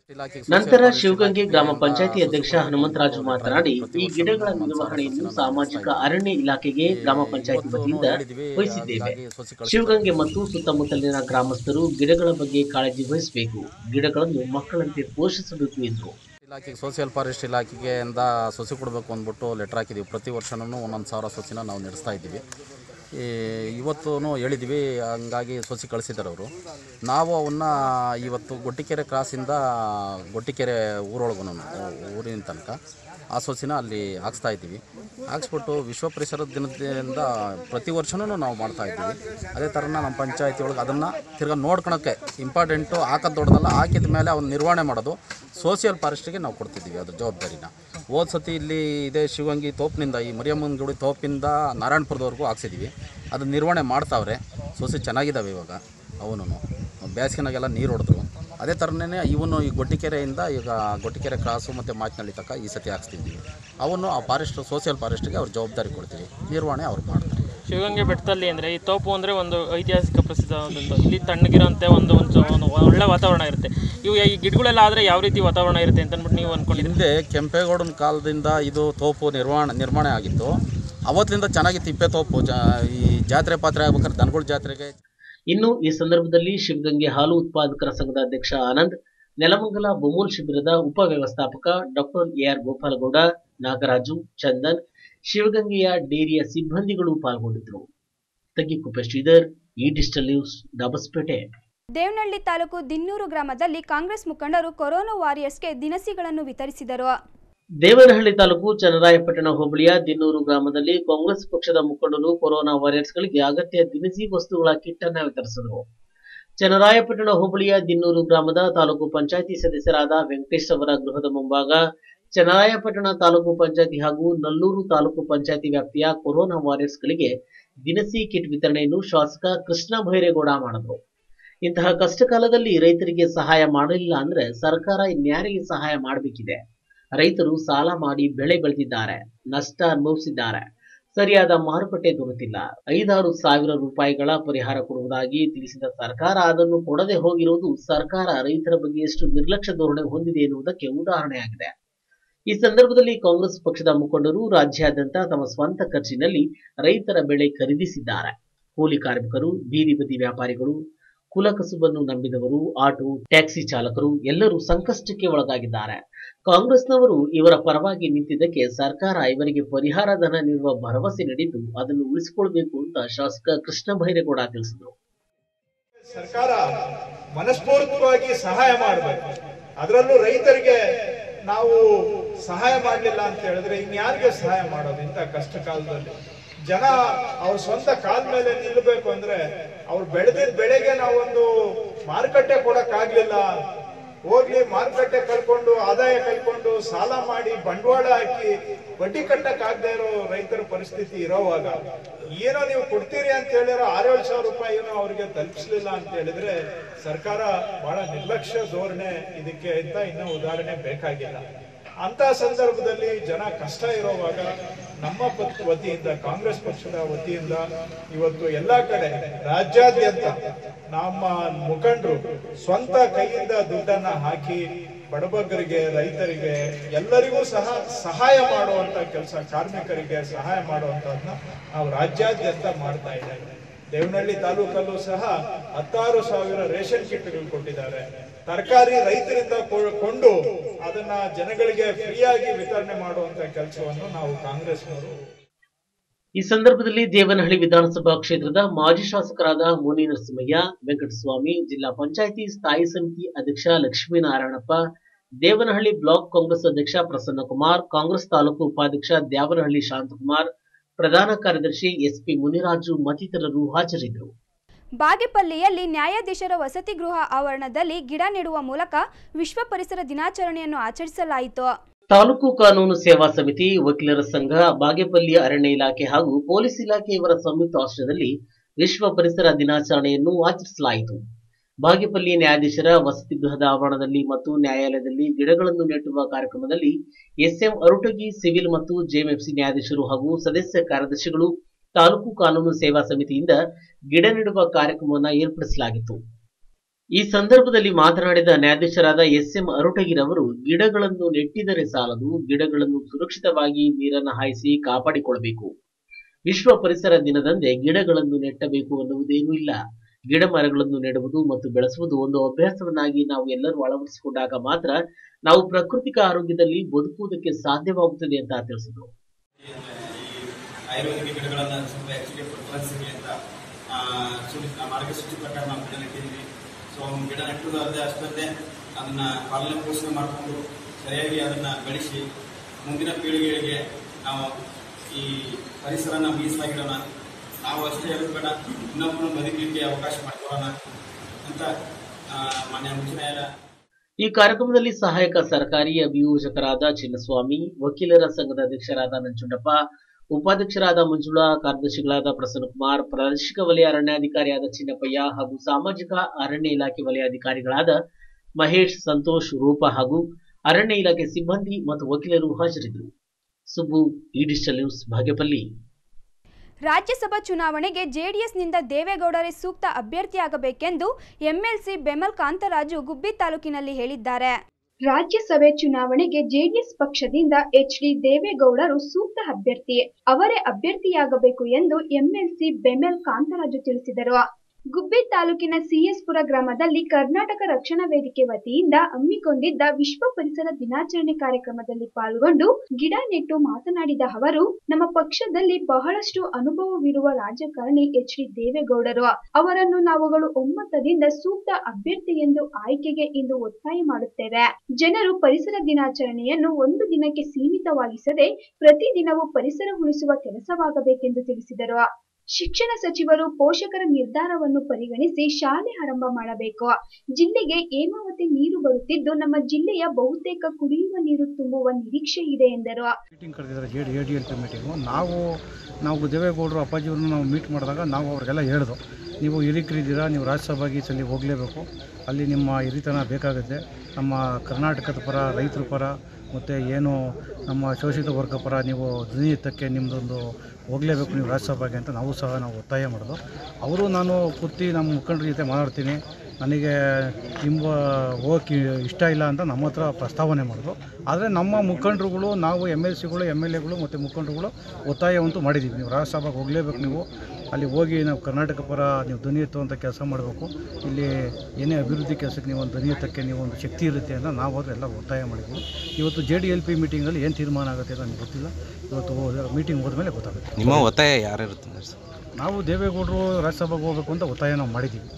Speaker 9: ನಂತರ ಶಿವಗಂಗೆ ಗ್ರಾಮ ಪಂಚಾಯತಿ ಅಧ್ಯಕ್ಷ ಹನುಮಂತರಾಜು ಮಾತನಾಡಿ ಈ ಗಿಡಗಳ ನಿರ್ವಹಣೆಯನ್ನು ಸಾಮಾಜಿಕ ಅರಣ್ಯ ಇಲಾಖೆಗೆ ಗ್ರಾಮ ಪಂಚಾಯತಿ ವತಿಯಿಂದ ವಹಿಸಿದ್ದೇವೆ ಶಿವಗಂಗೆ ಮತ್ತು ಸುತ್ತಮುತ್ತಲಿನ ಗ್ರಾಮಸ್ಥರು ಗಿಡಗಳ ಬಗ್ಗೆ ಕಾಳಜಿ ವಹಿಸಬೇಕು ಗಿಡಗಳನ್ನು ಮಕ್ಕಳಂತೆ ಪೋಷಿಸಬೇಕು ಎಂದರು
Speaker 15: ಇಲಾಖೆಗೆ ಸೋಷಿಯಲ್ ಫಾರೆಸ್ಟ್ ಇಲಾಖೆಗೆ ಇಂದ ಸೊಸೆ ಕೊಡಬೇಕು ಅಂದ್ಬಿಟ್ಟು ಲೆಟ್ರ್ ಹಾಕಿದ್ದೀವಿ ಪ್ರತಿ ವರ್ಷನೂ ಒಂದೊಂದು ಸಾವಿರ ಸೊಸಿನ ನಾವು ನಡೆಸ್ತಾ ಇದ್ದೀವಿ ಈ ಇವತ್ತೂ ಹೇಳಿದ್ವಿ ಹಂಗಾಗಿ ಸೊಸಿ ಕಳಿಸಿದ್ದಾರೆ ಅವರು ನಾವು ಅವನ್ನ ಇವತ್ತು ಗೊಟ್ಟಿಕೆರೆ ಕ್ರಾಸಿಂದ ಗೊಟ್ಟಿಕೆರೆ ಊರೊಳಗೂ ಊರಿನ ತನಕ ಆ ಸೊಸಿನ ಅಲ್ಲಿ ಹಾಕ್ಸ್ತಾ ಇದ್ದೀವಿ ಹಾಕ್ಸ್ಬಿಟ್ಟು ವಿಶ್ವ ಪರಿಸರ ದಿನದಿಂದ ಪ್ರತಿ ವರ್ಷವೂ ನಾವು ಮಾಡ್ತಾ ಇದ್ದೀವಿ ಅದೇ ಥರನ ನಮ್ಮ ಪಂಚಾಯತಿ ಒಳಗೆ ಅದನ್ನು ತಿರ್ಗಾ ನೋಡ್ಕೊಳಕ್ಕೆ ಇಂಪಾರ್ಟೆಂಟು ಹಾಕೋದು ದೊಡ್ಡದಲ್ಲ ಹಾಕಿದ ಮೇಲೆ ಅವ್ನ ನಿರ್ವಹಣೆ ಮಾಡೋದು ಸೋಷಿಯಲ್ ಫಾರೆಸ್ಟಿಗೆ ನಾವು ಕೊಡ್ತಿದ್ದೀವಿ ಅದ್ರ ಜವಾಬ್ದಾರಿನ ಹೋದ ಸತಿ ಇಲ್ಲಿ ಇದೇ ಶಿವಂಗಿ ತೋಪಿನಿಂದ ಈ ಮರಿಯಮ್ಮನ ಗುಡಿ ತೋಪಿಂದ ನಾರಾಯಣಪುರದವರೆಗೂ ಹಾಕ್ಸಿದ್ದೀವಿ ಅದು ನಿರ್ವಹಣೆ ಮಾಡ್ತಾವ್ರೆ ಸೊಸೆ ಚೆನ್ನಾಗಿದ್ದಾವೆ ಇವಾಗ ಅವನು ಬೇಸಿಗೆನಾಗೆಲ್ಲ ನೀರು ಹೊಡೆದ್ರು ಅದೇ ಥರನೇ ಇವನು ಈ ಗೊಟ್ಟಿಕೆರೆಯಿಂದ ಈಗ ಗೊಟ್ಟಿಕೆರೆ ಕ್ರಾಸು ಮತ್ತು ಮಾಚನಹಳ್ಳಿ ತನಕ ಈ ಸತಿ ಹಾಕ್ಸ್ತಿದ್ದೀವಿ ಅವನು ಆ ಫಾರೆಸ್ಟ್ ಸೋಷಿಯಲ್ ಫಾರೆಸ್ಟಿಗೆ ಅವ್ರು ಜವಾಬ್ದಾರಿ ಕೊಡ್ತೀವಿ ನಿರ್ವಹಣೆ ಅವ್ರು ಮಾಡ್ತಾರೆ
Speaker 12: ಶಿವಗಂಗೆ ಬೆಟ್ಟದಲ್ಲಿ ಅಂದರೆ ಈ ತೋಪು ಅಂದರೆ ಒಂದು ಐತಿಹಾಸಿಕ ಪ್ರಸಿದ್ಧವಾದದ್ದು ಇಲ್ಲಿ ತಣ್ಣಗಿರೋಂಥ ಒಂದು ಒಂದು ಒಂದು ಒಳ್ಳೆ ವಾತಾವರಣ ಇರುತ್ತೆ ಇವು ಈ ಗಿಡಗಳೆಲ್ಲ ಆದರೆ ಯಾವ ರೀತಿ ವಾತಾವರಣ ಇರುತ್ತೆ ಅಂತ ಅಂದ್ಬಿಟ್ಟು ನೀವು ಅಂದ್ಕೊಂಡಿದ್ದೀರಿ
Speaker 15: ಹಿಂದೆ ಕೆಂಪೇಗೌಡನ ಕಾಲದಿಂದ ಇದು ತೋಪು ನಿರ್ವಹಣೆ ನಿರ್ಮಾಣ ಆಗಿತ್ತು ಅವತ್ತಿಂದ ಚೆನ್ನಾಗಿ ತಿಪ್ಪೆ ತೋಪು ಜಾ ಈ ಜಾತ್ರೆ ಪಾತ್ರೆ ಆಗ್ಬೇಕಾದ್ರೆ ದನಗಳ ಜಾತ್ರೆಗೆ
Speaker 9: ಇನ್ನು ಈ ಸಂದರ್ಭದಲ್ಲಿ ಶಿವಗಂಗೆ ಹಾಲು ಉತ್ಪಾದಕರ ಸಂಘದ ಅಧ್ಯಕ್ಷ ಆನಂದ್ ನೆಲಮಂಗಲ ಬೊಮ್ಮೂಲ್ ಶಿಬಿರದ ಉಪ ವ್ಯವಸ್ಥಾಪಕ ಡಾಕ್ಟರ್ ಎಆರ್ ಗೋಪಾಲಗೌಡ ನಾಗರಾಜು ಚಂದನ್ ಶಿವಗಂಗೆಯ ಡೇರಿಯ ಸಿಬ್ಬಂದಿಗಳು ಪಾಲ್ಗೊಂಡಿದ್ದರು ತಗ್ಗಿಕುಪ್ಪೆ ಶ್ರೀಧರ್ ಈ ಡಿಜಿಟಲ್ ನ್ಯೂಸ್ ಡಬಸ್ಪೇಟೆ
Speaker 7: ದೇವನಹಳ್ಳಿ ತಾಲೂಕು ದಿನ್ನೂರು ಗ್ರಾಮದಲ್ಲಿ ಕಾಂಗ್ರೆಸ್ ಮುಖಂಡರು ಕೊರೋನಾ ವಾರಿಯರ್ಸ್ಗೆ ದಿನಸಿಗಳನ್ನು ವಿತರಿಸಿದರು
Speaker 9: ದೇವನಹಳ್ಳಿ ತಾಲೂಕು ಚನ್ನರಾಯಪಟ್ಟಣ ಹೋಬಳಿಯ ದಿನ್ನೂರು ಗ್ರಾಮದಲ್ಲಿ ಕಾಂಗ್ರೆಸ್ ಪಕ್ಷದ ಮುಖಂಡರು ಕೊರೋನಾ ವಾರಿಯರ್ಸ್ಗಳಿಗೆ ಅಗತ್ಯ ದಿನಸಿ ವಸ್ತುಗಳ ಕಿಟ್ ಅನ್ನು ವಿತರಿಸಿದರು ಚನ್ನರಾಯಪಟ್ಟಣ ಹೋಬಳಿಯ ದಿನ್ನೂರು ಗ್ರಾಮದ ತಾಲೂಕು ಪಂಚಾಯತಿ ಸದಸ್ಯರಾದ ವೆಂಕಟೇಶ್ ಅವರ ಗೃಹದ ಮುಂಭಾಗ ಚನ್ನರಾಯಪಟ್ಟಣ ತಾಲೂಕು ಪಂಚಾಯತಿ ಹಾಗೂ ನಲ್ಲೂರು ತಾಲೂಕು ಪಂಚಾಯತಿ ವ್ಯಾಪ್ತಿಯ ಕೊರೋನಾ ವಾರಿಯರ್ಸ್ಗಳಿಗೆ ದಿನಸಿ ಕಿಟ್ ವಿತರಣೆಯನ್ನು ಶಾಸಕ ಕೃಷ್ಣ ಭೈರೇಗೌಡ ಮಾಡಿದ್ರು ಇಂತಹ ಕಷ್ಟ ಕಾಲದಲ್ಲಿ ರೈತರಿಗೆ ಸಹಾಯ ಮಾಡಲಿಲ್ಲ ಅಂದ್ರೆ ಸರ್ಕಾರ ಇನ್ಯಾರಿಗೆ ಸಹಾಯ ಮಾಡಬೇಕಿದೆ ರೈತರು ಸಾಲ ಮಾಡಿ ಬೆಳೆ ಬೆಳೆದಿದ್ದಾರೆ ನಷ್ಟ ಅನುಭವಿಸಿದ್ದಾರೆ ಸರಿಯಾದ ಮಾರುಕಟ್ಟೆ ದೊರೆತಿಲ್ಲ ಐದಾರು ಸಾವಿರ ರೂಪಾಯಿಗಳ ಪರಿಹಾರ ಕೊಡುವುದಾಗಿ ತಿಳಿಸಿದ ಸರ್ಕಾರ ಅದನ್ನು ಕೊಡದೆ ಹೋಗಿರುವುದು ಸರ್ಕಾರ ರೈತರ ಬಗ್ಗೆ ಎಷ್ಟು ನಿರ್ಲಕ್ಷ್ಯ ಧೋರಣೆ ಹೊಂದಿದೆ ಎನ್ನುವುದಕ್ಕೆ ಉದಾಹರಣೆಯಾಗಿದೆ ಈ ಸಂದರ್ಭದಲ್ಲಿ ಕಾಂಗ್ರೆಸ್ ಪಕ್ಷದ ಮುಖಂಡರು ರಾಜ್ಯಾದ್ಯಂತ ತಮ್ಮ ಸ್ವಂತ ಖರ್ಚಿನಲ್ಲಿ ರೈತರ ಬೆಳೆ ಖರೀದಿಸಿದ್ದಾರೆ ಕೂಲಿ ಕಾರ್ಮಿಕರು ಬೀದಿ ಬದಿ ವ್ಯಾಪಾರಿಗಳು ಕುಲಕಸುಬನ್ನು ನಂಬಿದವರು ಆಟೋ ಟ್ಯಾಕ್ಸಿ ಚಾಲಕರು ಎಲ್ಲರೂ ಸಂಕಷ್ಟಕ್ಕೆ ಒಳಗಾಗಿದ್ದಾರೆ ಕಾಂಗ್ರೆಸ್ನವರು ಇವರ ಪರವಾಗಿ ನಿಂತಿದ್ದಕ್ಕೆ ಸರ್ಕಾರ ಇವರಿಗೆ ಪರಿಹಾರ ಧನ ನೀಡುವ ಭರವಸೆ ನೀಡಿದ್ದು ಅದನ್ನು ಉಳಿಸಿಕೊಳ್ಬೇಕು ಅಂತ ಶಾಸಕ ಕೃಷ್ಣ ಭೈರೇಗೌಡ ತಿಳಿಸಿದರು
Speaker 16: ಸರ್ಕಾರ ಮನಸ್ಫೂರ್ತಿಯಾಗಿ ಸಹಾಯ ಮಾಡಬೇಕು ಅದರಲ್ಲೂ ರೈತರಿಗೆ ನಾವು ಸಹಾಯ ಮಾಡಲಿಲ್ಲ ಅಂತ ಹೇಳಿದ್ರೆ ಇನ್ಯಾರಿಗೆ ಸಹಾಯ ಮಾಡೋದು ಇಂಥ ಕಷ್ಟ ಕಾಲದಲ್ಲಿ ಜನ ಅವ್ರ ಸ್ವಂತ ಕಾಲ ಮೇಲೆ ನಿಲ್ಲಬೇಕು ಅಂದ್ರೆ ಅವ್ರು ಬೆಳೆದಿದ್ದ ಬೆಳೆಗೆ ನಾವೊಂದು ಮಾರುಕಟ್ಟೆ ಕೊಡಕ್ ಆಗ್ಲಿಲ್ಲ ಹೋಗ್ಲಿ ಮಾರುಕಟ್ಟೆ ಕಳ್ಕೊಂಡು ಆದಾಯ ಕಳ್ಕೊಂಡು ಸಾಲ ಮಾಡಿ ಬಂಡವಾಳ ಹಾಕಿ ಬಡ್ಡಿ ಕಟ್ಟಕ್ ಆಗದೆ ಇರೋ ರೈತರ ಪರಿಸ್ಥಿತಿ ಇರೋವಾಗ ಏನೋ ನೀವು ಕೊಡ್ತೀರಿ ಅಂತ ಹೇಳಿರೋ ಆರೇಳು ಸಾವಿರ ರೂಪಾಯಿ ಏನೋ ಅವ್ರಿಗೆ ತಲುಪಿಸ್ಲಿಲ್ಲ ಅಂತ ಹೇಳಿದ್ರೆ ಸರ್ಕಾರ ಬಹಳ ನಿರ್ಲಕ್ಷ್ಯ ಧೋರಣೆ ಇದಕ್ಕೆ ಅಂತ ಇನ್ನೂ ಉದಾಹರಣೆ ಬೇಕಾಗಿಲ್ಲ ಅಂತ ಸಂದರ್ಭದಲ್ಲಿ ಜನ ಕಷ್ಟ ಇರೋವಾಗ ನಮ್ಮ ಪಕ್ಷ ವತಿಯಿಂದ ಕಾಂಗ್ರೆಸ್ ಪಕ್ಷದ ವತಿಯಿಂದ ಇವತ್ತು ಎಲ್ಲಾ ಕಡೆ ರಾಜ್ಯಾದ್ಯಂತ ನಮ್ಮ ಮುಖಂಡರು ಸ್ವಂತ ಕೈಯಿಂದ ದುಡ್ಡನ್ನ ಹಾಕಿ ಬಡಬಗ್ಗರಿಗೆ ರೈತರಿಗೆ ಎಲ್ಲರಿಗೂ ಸಹ ಸಹಾಯ ಮಾಡುವಂತ ಕೆಲಸ ಕಾರ್ಮಿಕರಿಗೆ ಸಹಾಯ ಮಾಡುವಂತದನ್ನ ನಾವು ರಾಜ್ಯಾದ್ಯಂತ ಮಾಡ್ತಾ ಇದ್ದೇವೆ ದೇವನಹಳ್ಳಿ ತಾಲೂಕಲ್ಲೂ ಸಹ ಹತ್ತಾರು ಸಾವಿರ ರೇಷನ್ ಕಿಟ್ಗಳು ಕೊಟ್ಟಿದ್ದಾರೆ ತರಕಾರಿ ರೈತರಿಂದ ಕೊ- ಕೊಂಡು ಅದನ್ನ ಜನಗಳಿಗೆ ಫ್ರೀಯಾಗಿ ವಿತರಣೆ ಮಾಡುವಂತ ಕೆಲಸವನ್ನು ನಾವು ಕಾಂಗ್ರೆಸ್ನವರು
Speaker 9: ಈ ಸಂದರ್ಭದಲ್ಲಿ ದೇವನಹಳ್ಳಿ ವಿಧಾನಸಭಾ ಕ್ಷೇತ್ರದ ಮಾಜಿ ಶಾಸಕರಾದ ಮುನಿ ನರಸಿಂಹಯ್ಯ ವೆಂಕಟಸ್ವಾಮಿ ಜಿಲ್ಲಾ ಪಂಚಾಯಿತಿ ಸ್ಥಾಯಿ ಸಮಿತಿ ಅಧ್ಯಕ್ಷ ಲಕ್ಷ್ಮೀನಾರಾಯಣಪ್ಪ ದೇವನಹಳ್ಳಿ ಬ್ಲಾಕ್ ಕಾಂಗ್ರೆಸ್ ಅಧ್ಯಕ್ಷ ಪ್ರಸನ್ನಕುಮಾರ್ ಕಾಂಗ್ರೆಸ್ ತಾಲೂಕು ಉಪಾಧ್ಯಕ್ಷ ದ್ಯಾವನಹಳ್ಳಿ ಶಾಂತಕುಮಾರ್ ಪ್ರಧಾನ ಕಾರ್ಯದರ್ಶಿ ಎಸ್ಪಿ ಮುನಿರಾಜು ಮತ್ತಿತರರು ಹಾಜರಿದ್ದರು
Speaker 7: ಬಾಗೇಪಲ್ಲಿಯಲ್ಲಿ ನ್ಯಾಯಾಧೀಶರ ವಸತಿ ಗೃಹ ಆವರಣದಲ್ಲಿ ಗಿಡ ನೆಡುವ ಮೂಲಕ ವಿಶ್ವ ಪರಿಸರ ದಿನಾಚರಣೆಯನ್ನು ಆಚರಿಸಲಾಯಿತು
Speaker 9: ತಾಲೂಕು ಕಾನೂನು ಸೇವಾ ಸಮಿತಿ ವಕೀಲರ ಸಂಘ ಬಾಗೇಪಲ್ಲಿಯ ಅರಣ್ಯ ಇಲಾಖೆ ಹಾಗೂ ಪೊಲೀಸ್ ಇಲಾಖೆಯವರ ಸಂಯುಕ್ತ ಆಶ್ರಯದಲ್ಲಿ ವಿಶ್ವ ಪರಿಸರ ದಿನಾಚರಣೆಯನ್ನು ಆಚರಿಸಲಾಯಿತು ಬಾಗೇಪಲ್ಲಿ ನ್ಯಾಯಾಧೀಶರ ವಸತಿ ಗೃಹದ ಆವರಣದಲ್ಲಿ ಮತ್ತು ನ್ಯಾಯಾಲಯದಲ್ಲಿ ಗಿಡಗಳನ್ನು ನೆಟ್ಟುವ ಕಾರ್ಯಕ್ರಮದಲ್ಲಿ ಎಸ್ಎಂ ಅರುಟಗಿ ಸಿವಿಲ್ ಮತ್ತು ಜೆಎಂಎಫ್ಸಿ ನ್ಯಾಯಾಧೀಶರು ಹಾಗೂ ಸದಸ್ಯ ಕಾರ್ಯದರ್ಶಿಗಳು ತಾಲೂಕು ಕಾನೂನು ಸೇವಾ ಸಮಿತಿಯಿಂದ ಗಿಡ ನೆಡುವ ಕಾರ್ಯಕ್ರಮವನ್ನು ಏರ್ಪಡಿಸಲಾಗಿತ್ತು ಈ ಸಂದರ್ಭದಲ್ಲಿ ಮಾತನಾಡಿದ ನ್ಯಾಯಾಧೀಶರಾದ ಎಸ್ ಎಂ ಅರುಟಗಿರವರು ಗಿಡಗಳನ್ನು ನೆಟ್ಟಿದರೆ ಸಾಲದು ಗಿಡಗಳನ್ನು ಸುರಕ್ಷಿತವಾಗಿ ನೀರನ್ನು ಹಾಯಿಸಿ ಕಾಪಾಡಿಕೊಳ್ಳಬೇಕು ವಿಶ್ವ ಪರಿಸರ ದಿನದಂದೇ ಗಿಡಗಳನ್ನು ನೆಟ್ಟಬೇಕು ಅನ್ನುವುದೇನೂ ಇಲ್ಲ ಗಿಡ ಮರಗಳನ್ನು ನೆಡುವುದು ಮತ್ತು ಬೆಳೆಸುವುದು ಒಂದು ಅಭ್ಯಾಸವನ್ನಾಗಿ ನಾವು ಎಲ್ಲರೂ ಅಳವಡಿಸಿಕೊಂಡಾಗ ಮಾತ್ರ ನಾವು ಪ್ರಾಕೃತಿಕ ಆರೋಗ್ಯದಲ್ಲಿ ಬದುಕುವುದಕ್ಕೆ ಸಾಧ್ಯವಾಗುತ್ತದೆ ಅಂತ ತಿಳಿಸಿದರು
Speaker 17: ಆಯುರ್ವೇದಿಕ್ ಗಿಡಗಳನ್ನು ಸ್ವಲ್ಪ ಹೆಚ್ಚಿಗೆ ಪ್ರಿಫರೆನ್ಸ್ ಇರಲಿ ಅಂತ ಆ, ಸೂಚಿ ನಮ್ಮ ಆರೋಗ್ಯ ಸೂಚಿ ಪ್ರಕಾರ ನಾವು ಗಿಡ ನೆಟ್ಟಿದ್ದೀವಿ ಸೊ ಗಿಡ ನೆಟ್ಟುವುದು ಅಲ್ಲದೆ ಅಷ್ಟೇ ಅದನ್ನ ಪಾಲನೆ ಪೋಷಣೆ ಮಾಡಿಕೊಂಡು ಸರಿಯಾಗಿ ಅದನ್ನ ಬೆಳೆಸಿ ಮುಂದಿನ ಪೀಳಿಗೆಗಳಿಗೆ ನಾವು ಈ ಪರಿಸರನ ಮೀಸಲಾಗಿಡೋಣ ನಾವು ಅಷ್ಟೇ ಇರೋದು ಬೇಡ ಇನ್ನೊಬ್ಬರನ್ನು ಬದುಕಲಿಕ್ಕೆ ಅವಕಾಶ ಮಾಡಿಕೊಡೋಣ ಅಂತ ಆ, ಮಾನ್ಯ ಉಚ್ಚ ನ್ಯಾಯಾಲಯ
Speaker 9: ಈ ಕಾರ್ಯಕ್ರಮದಲ್ಲಿ ಸಹಾಯಕ ಸರ್ಕಾರಿ ಅಭಿಯೋಜಕರಾದ ಚಿನ್ನಸ್ವಾಮಿ ವಕೀಲರ ಸಂಘದ ಅಧ್ಯಕ್ಷರಾದ ನಂಜುಂಡಪ್ಪ ಉಪಾಧ್ಯಕ್ಷರಾದ ಮಂಜುಳಾ ಕಾರ್ಯದರ್ಶಿಗಳಾದ ಪ್ರಸನ್ನಕುಮಾರ್ ಪ್ರಾದೇಶಿಕ ವಲಯ ಅರಣ್ಯಾಧಿಕಾರಿಯಾದ ಚಿನ್ನಪ್ಪಯ್ಯ ಹಾಗೂ ಸಾಮಾಜಿಕ ಅರಣ್ಯ ಇಲಾಖೆ ವಲಯಾಧಿಕಾರಿಗಳಾದ ಮಹೇಶ್ ಸಂತೋಷ್ ರೂಪ ಹಾಗೂ ಅರಣ್ಯ ಇಲಾಖೆ ಸಿಬ್ಬಂದಿ ಮತ್ತು ವಕೀಲರು ಹಾಜರಿದ್ದರು ಸುಬ್ಬು ಈ ಡಿಜಿಟಲ್ ನ್ಯೂಸ್ ಭಾಗ್ಯಪಲ್ಲಿ
Speaker 7: ರಾಜ್ಯಸಭಾ ಚುನಾವಣೆಗೆ ಜೆಡಿಎಸ್ನಿಂದ ದೇವೇಗೌಡರೇ ಸೂಕ್ತ ಅಭ್ಯರ್ಥಿಯಾಗಬೇಕೆಂದು ಎಂಎಲ್ಸಿ ಬೆಮಲ್ ಕಾಂತರಾಜು ಗುಬ್ಬಿ ತಾಲೂಕಿನಲ್ಲಿ ಹೇಳಿದ್ದಾರೆ
Speaker 1: ರಾಜ್ಯಸಭೆ ಚುನಾವಣೆಗೆ ಜೆಡಿಎಸ್ ಪಕ್ಷದಿಂದ ಎಚ್ ಡಿ ದೇವೇಗೌಡರು ಸೂಕ್ತ ಅಭ್ಯರ್ಥಿ ಅವರೇ ಅಭ್ಯರ್ಥಿಯಾಗಬೇಕು ಎಂದು ಎಂಎಲ್ಸಿ ಬೆಮೆಲ್ ಕಾಂತರಾಜು ತಿಳಿಸಿದರು ಗುಬ್ಬಿ ತಾಲೂಕಿನ ಸಿಎಸ್ಪುರ ಗ್ರಾಮದಲ್ಲಿ ಕರ್ನಾಟಕ ರಕ್ಷಣಾ ವೇದಿಕೆ ವತಿಯಿಂದ ಹಮ್ಮಿಕೊಂಡಿದ್ದ ವಿಶ್ವ ಪರಿಸರ ದಿನಾಚರಣೆ ಕಾರ್ಯಕ್ರಮದಲ್ಲಿ ಪಾಲ್ಗೊಂಡು ಗಿಡ ನೆಟ್ಟು ಮಾತನಾಡಿದ ಅವರು ನಮ್ಮ ಪಕ್ಷದಲ್ಲಿ ಬಹಳಷ್ಟು ಅನುಭವವಿರುವ ರಾಜಕಾರಣಿ ಎಚ್ ಡಿ ದೇವೇಗೌಡರು ಅವರನ್ನು ನಾವುಗಳು ಒಮ್ಮತದಿಂದ ಸೂಕ್ತ ಅಭ್ಯರ್ಥಿ ಎಂದು ಆಯ್ಕೆಗೆ ಇಂದು ಒತ್ತಾಯ ಮಾಡುತ್ತೇವೆ ಜನರು ಪರಿಸರ ದಿನಾಚರಣೆಯನ್ನು ಒಂದು ದಿನಕ್ಕೆ ಸೀಮಿತವಾಗಿಸದೆ ಪ್ರತಿದಿನವೂ ಪರಿಸರ ಉಳಿಸುವ ಕೆಲಸವಾಗಬೇಕೆಂದು ತಿಳಿಸಿದರು ಶಿಕ್ಷಣ ಸಚಿವರು ಪೋಷಕರ ನಿರ್ಧಾರವನ್ನು ಪರಿಗಣಿಸಿ ಶಾಲೆ ಆರಂಭ ಮಾಡಬೇಕು ಜಿಲ್ಲೆಗೆ ಹೇಮಾವತಿ ನೀರು ಬರುತ್ತಿದ್ದು ನಮ್ಮ ಜಿಲ್ಲೆಯ ಬಹುತೇಕ ಕುಡಿಯುವ ನೀರು ತುಂಬುವ ನಿರೀಕ್ಷೆ ಇದೆ ಎಂದರು
Speaker 18: ಮೀಟಿಂಗ್ ಕರೆದಿದ್ದಾರೆ J D A D L P meeting ನಾವು ನಾವು ದೇವೇಗೌಡರು ಅಪ್ಪಾಜಿಯವ್ರನ್ನ ನಾವು ಮೀಟ್ ಮಾಡಿದಾಗ ನಾವು ಅವ್ರಿಗೆಲ್ಲ ಹೇಳಿದು ನೀವು ಹಿರಿಕರಿದ್ದೀರಾ ನೀವು ರಾಜ್ಯಸಭೆಗೆ ಈ ಸಲ ಹೋಗಲೇಬೇಕು ಅಲ್ಲಿ ನಿಮ್ಮ ಹಿರಿತನ ಬೇಕಾಗುತ್ತೆ ನಮ್ಮ ಕರ್ನಾಟಕದ ಪರ ರೈತರ ಪರ ಮತ್ತು ಏನು ನಮ್ಮ ಶೋಷಿತ ವರ್ಗ ಪರ ನೀವು ಧ್ವನಿ ಎತ್ತಕ್ಕೆ ನಿಮ್ಮದೊಂದು ಹೋಗಲೇಬೇಕು ನೀವು ರಾಜ್ಯಸಭೆಗೆ ಅಂತ ನಾವು ಸಹ ನಾವು ಒತ್ತಾಯ ಮಾಡೋದು ಅವರು ನಾನು ಕೂತಿ ನಮ್ಮ ಮುಖಂಡರ ಜೊತೆ ಮಾತಾಡ್ತೀನಿ ನನಗೆ ನಿಮ್ಮ ಹೋಗಕ್ಕೆ ಇಷ್ಟ ಇಲ್ಲ ಅಂತ ನಮ್ಮ ಹತ್ರ ಪ್ರಸ್ತಾವನೆ ಮಾಡಿದ್ರು ಆದರೆ ನಮ್ಮ ಮುಖಂಡರುಗಳು ನಾವು ಎಮ್ ಎಲ್ ಸಿಗಳು ಎಮ್ ಎಲ್ ಎಗಳು ಮತ್ತು ಮುಖಂಡರುಗಳು ಒತ್ತಾಯವಂತೂ ಮಾಡಿದ್ದೀವಿ ನೀವು ರಾಜ್ಯಸಭೆಗೆ ಹೋಗಲೇಬೇಕು ನೀವು ಅಲ್ಲಿ ಹೋಗಿ ನಾವು ಕರ್ನಾಟಕ ಪರ ನೀವು ಧ್ವನಿ ಎತ್ತುವಂಥ ಕೆಲಸ ಮಾಡಬೇಕು ಇಲ್ಲಿ ಏನೇ ಅಭಿವೃದ್ಧಿ ಕೆಲಸಕ್ಕೆ ನೀವು ಒಂದು ಧ್ವನಿ ಎತ್ತಕ್ಕೆ ನೀವು ಒಂದು ಶಕ್ತಿ ಇರುತ್ತೆ ಅಂತ ನಾವು ಹೋದ್ರೆ ಎಲ್ಲ ಒತ್ತಾಯ ಮಾಡಿದ್ವಿ ಇವತ್ತು ಜೆ ಡಿ ಎಲ್ ಪಿ ಮೀಟಿಂಗಲ್ಲಿ ಏನು ತೀರ್ಮಾನ ಆಗುತ್ತೆ ಅಂತ ನನಗೆ ಗೊತ್ತಿಲ್ಲ ಇವತ್ತು ಮೀಟಿಂಗ್ ಹೋದ್ಮೇಲೆ ಗೊತ್ತಾಗುತ್ತೆ
Speaker 19: ನಿಮ್ಮ ಒತ್ತಾಯ ಯಾರಿರುತ್ತೆ ಸರ್
Speaker 18: ನಾವು ದೇವೇಗೌಡರು ರಾಜ್ಯಸಭೆಗೆ ಹೋಗಬೇಕು ಅಂತ ಒತ್ತಾಯ ನಾವು ಮಾಡಿದ್ದೀವಿ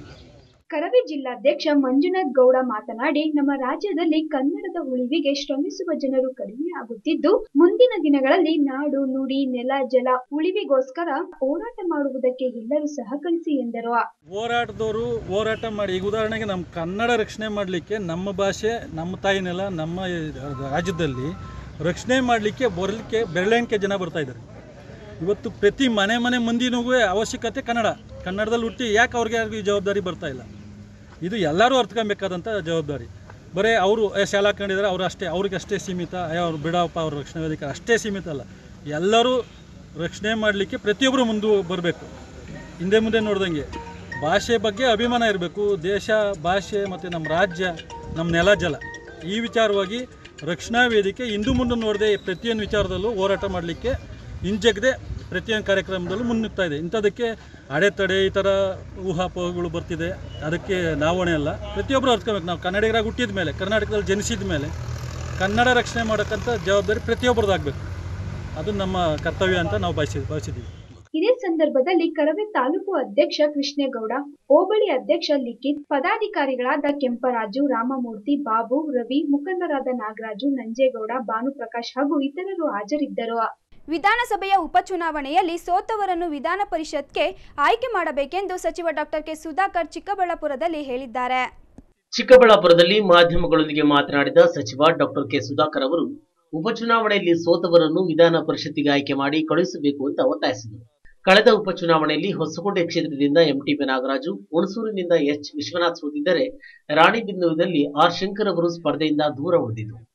Speaker 1: ಕರವೇ ಜಿಲ್ಲಾಧ್ಯಕ್ಷ ಮಂಜುನಾಥ್ ಗೌಡ ಮಾತನಾಡಿ ನಮ್ಮ ರಾಜ್ಯದಲ್ಲಿ ಕನ್ನಡದ ಉಳಿವಿಗೆ ಶ್ರಮಿಸುವ ಜನರು ಕಡಿಮೆ ಆಗುತ್ತಿದ್ದು ಮುಂದಿನ ದಿನಗಳಲ್ಲಿ ನಾಡು ನುಡಿ ನೆಲ ಜಲ ಉಳಿವಿಗೋಸ್ಕರ ಹೋರಾಟ ಮಾಡುವುದಕ್ಕೆ ಎಲ್ಲರೂ ಸಹಕರಿಸಿ ಎಂದರು
Speaker 20: ಹೋರಾಟದವರು ಹೋರಾಟ ಮಾಡಿ ಈಗ ಉದಾಹರಣೆಗೆ ನಮ್ಮ ಕನ್ನಡ ರಕ್ಷಣೆ ಮಾಡಲಿಕ್ಕೆ ನಮ್ಮ ಭಾಷೆ ನಮ್ಮ ತಾಯಿ ನೆಲ ನಮ್ಮ ರಾಜ್ಯದಲ್ಲಿ ರಕ್ಷಣೆ ಮಾಡಲಿಕ್ಕೆ ಬರಲಿಕ್ಕೆ ಬೆರಳೆಣಿಕೆ ಜನ ಬರ್ತಾ ಇದ್ದಾರೆ ಇವತ್ತು ಪ್ರತಿ ಮನೆ ಮನೆ ಮಂದಿನೂ ಅವಶ್ಯಕತೆ ಕನ್ನಡ ಕನ್ನಡದಲ್ಲಿ ಹುಟ್ಟಿ ಯಾಕೆ ಅವ್ರಿಗೆ ಯಾರಿಗೂ ಈ ಜವಾಬ್ದಾರಿ ಬರ್ತಾ ಇಲ್ಲ ಇದು ಎಲ್ಲರೂ ಅರ್ಥಕೊಬೇಕಾದಂಥ ಜವಾಬ್ದಾರಿ ಬರೀ ಅವರು ಶಾಲಾ ಹಾಕೊಂಡಿದ್ದಾರೆ ಅವರು ಅಷ್ಟೇ ಅವ್ರಿಗೆ ಅಷ್ಟೇ ಸೀಮಿತ ಅಯ್ಯೋ ಅವ್ರು ಬಿಡಪ್ಪ ಅವ್ರ ರಕ್ಷಣೆ ವೇದಿಕೆ ಅಷ್ಟೇ ಸೀಮಿತ ಅಲ್ಲ ಎಲ್ಲರೂ ರಕ್ಷಣೆ ಮಾಡಲಿಕ್ಕೆ ಪ್ರತಿಯೊಬ್ಬರು ಮುಂದೆ ಬರಬೇಕು ಹಿಂದೆ ಮುಂದೆ ನೋಡ್ದಂಗೆ ಭಾಷೆ ಬಗ್ಗೆ ಅಭಿಮಾನ ಇರಬೇಕು ದೇಶ ಭಾಷೆ ಮತ್ತು ನಮ್ಮ ರಾಜ್ಯ ನಮ್ಮ ನೆಲ ಜಲ ಈ ವಿಚಾರವಾಗಿ ರಕ್ಷಣಾ ವೇದಿಕೆ ಹಿಂದೂ ಮುಂದೆ ನೋಡದೆ ಪ್ರತಿಯೊಂದು ವಿಚಾರದಲ್ಲೂ ಹೋರಾಟ ಮಾಡಲಿಕ್ಕೆ ಹಿಂಜಗದೆ ಪ್ರತಿಯೊಂದು ಕಾರ್ಯಕ್ರಮದಲ್ಲೂ ಮುನ್ನುಗ್ತಾ ಇದೆ ಇಂಥದಕ್ಕೆ ಅಡೆತಡೆ ಈ ಥರ ಊಹಾಪೋಹಗಳು ಬರ್ತಿದೆ ಅದಕ್ಕೆ ನಾವಣೆ ಅಲ್ಲ ಪ್ರತಿಯೊಬ್ಬರು ಅರ್ತ್ಕೋಬೇಕು ನಾವು ಕನ್ನಡಿಗರಾಗಿ ಹುಟ್ಟಿದ ಮೇಲೆ ಕರ್ನಾಟಕದಲ್ಲಿ ಜನಿಸಿದ ಮೇಲೆ ಕನ್ನಡ ರಕ್ಷಣೆ ಮಾಡೋಕ್ಕಂಥ ಜವಾಬ್ದಾರಿ ಪ್ರತಿಯೊಬ್ಬರದಾಗಬೇಕು ಅದು ನಮ್ಮ ಕರ್ತವ್ಯ ಅಂತ ನಾವು ಭಾವಿಸಿ ಭಾವಿಸಿದ್ದೀವಿ
Speaker 1: ಇದೇ ಸಂದರ್ಭದಲ್ಲಿ ಕರವೇ ತಾಲೂಕು ಅಧ್ಯಕ್ಷ ಕೃಷ್ಣೇಗೌಡ ಹೋಬಳಿ ಅಧ್ಯಕ್ಷ ಲಿಖಿತ್ ಪದಾಧಿಕಾರಿಗಳಾದ ಕೆಂಪರಾಜು ರಾಮಮೂರ್ತಿ ಬಾಬು ರವಿ ಮುಖಂಡರಾದ ನಾಗರಾಜು ನಂಜೇಗೌಡ ಭಾನುಪ್ರಕಾಶ್ ಹಾಗೂ ಇತರರು ಹಾಜರಿದ್ದರು
Speaker 7: ವಿಧಾನಸಭೆಯ ಉಪಚುನಾವಣೆಯಲ್ಲಿ ಸೋತವರನ್ನು ವಿಧಾನ ಪರಿಷತ್ಗೆ ಆಯ್ಕೆ ಮಾಡಬೇಕೆಂದು ಸಚಿವ ಡಾಕ್ಟರ್ ಕೆ ಸುಧಾಕರ್ ಚಿಕ್ಕಬಳ್ಳಾಪುರದಲ್ಲಿ ಹೇಳಿದ್ದಾರೆ
Speaker 9: ಚಿಕ್ಕಬಳ್ಳಾಪುರದಲ್ಲಿ ಮಾಧ್ಯಮಗಳೊಂದಿಗೆ ಮಾತನಾಡಿದ ಸಚಿವ ಡಾಕ್ಟರ್ ಕೆ ಸುಧಾಕರ್ ಅವರು ಉಪಚುನಾವಣೆಯಲ್ಲಿ ಸೋತವರನ್ನು ವಿಧಾನ ಪರಿಷತ್ತಿಗೆ ಆಯ್ಕೆ ಮಾಡಿ ಕಳುಹಿಸಬೇಕು ಅಂತ ಒತ್ತಾಯಿಸಿದರು ಕಳೆದ ಉಪಚುನಾವಣೆಯಲ್ಲಿ ಹೊಸಕೋಟೆ ಕ್ಷೇತ್ರದಿಂದ ಎಂಟಿಪಿ ನಾಗರಾಜು ಹುಣಸೂರಿನಿಂದ ಎಚ್ ವಿಶ್ವನಾಥ್ ಸೋತಿದ್ದರೆ ರಾಣಿಬೆನ್ನೂರಿನಲ್ಲಿ ಆರ್ ಶಂಕರ್ ಅವರು ಸ್ಪರ್ಧೆಯಿಂದ ದೂರ ಉಳಿದಿದ್ದು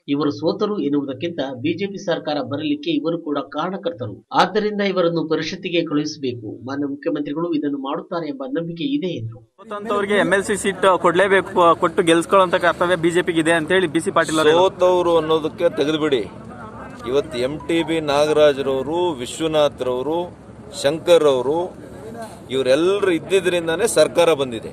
Speaker 9: ಇವರು ಸೋತರು ಎನ್ನುವುದಕ್ಕಿಂತ ಬಿಜೆಪಿ ಸರ್ಕಾರ ಬರಲಿಕ್ಕೆ ಇವರು ಕೂಡ ಕಾರಣಕರ್ತರು ಆದ್ದರಿಂದ ಇವರನ್ನು ಪರಿಷತ್ತಿಗೆ ಕಳುಹಿಸಬೇಕು ಮಾನ್ಯ ಮುಖ್ಯಮಂತ್ರಿಗಳು ಇದನ್ನು ಮಾಡುತ್ತಾರೆ ಎಂಬ ನಂಬಿಕೆ ಇದೆ ಎಂದರು
Speaker 21: ಅವ್ರಿಗೆ ಎಮ್ ಎಲ್ ಸಿ ಸೀಟ್ ಕೊಡ್ಲೇಬೇಕು ಕೊಟ್ಟು ಗೆಲ್ಸ್ಕೊಳ್ಳೋಂತ ಕರ್ತವ್ಯ ಬಿಜೆಪಿಗೆ ಇದೆ ಅಂತ ಹೇಳಿ ಬಿ ಸಿ ಪಾಟೀಲ್ ಅವರು
Speaker 22: ಸೋತವರು ಅನ್ನೋದಕ್ಕೆ ತೆಗೆದುಬಿಡಿ ಇವತ್ತು ಎಂ ಟಿ ಬಿ ನಾಗರಾಜ್ರವರು ವಿಶ್ವನಾಥ್ರವರು ಶಂಕರ್ ಅವರು ಇವರೆಲ್ಲರೂ ಇದ್ದಿದ್ದರಿಂದಾನೇ ಸರ್ಕಾರ ಬಂದಿದೆ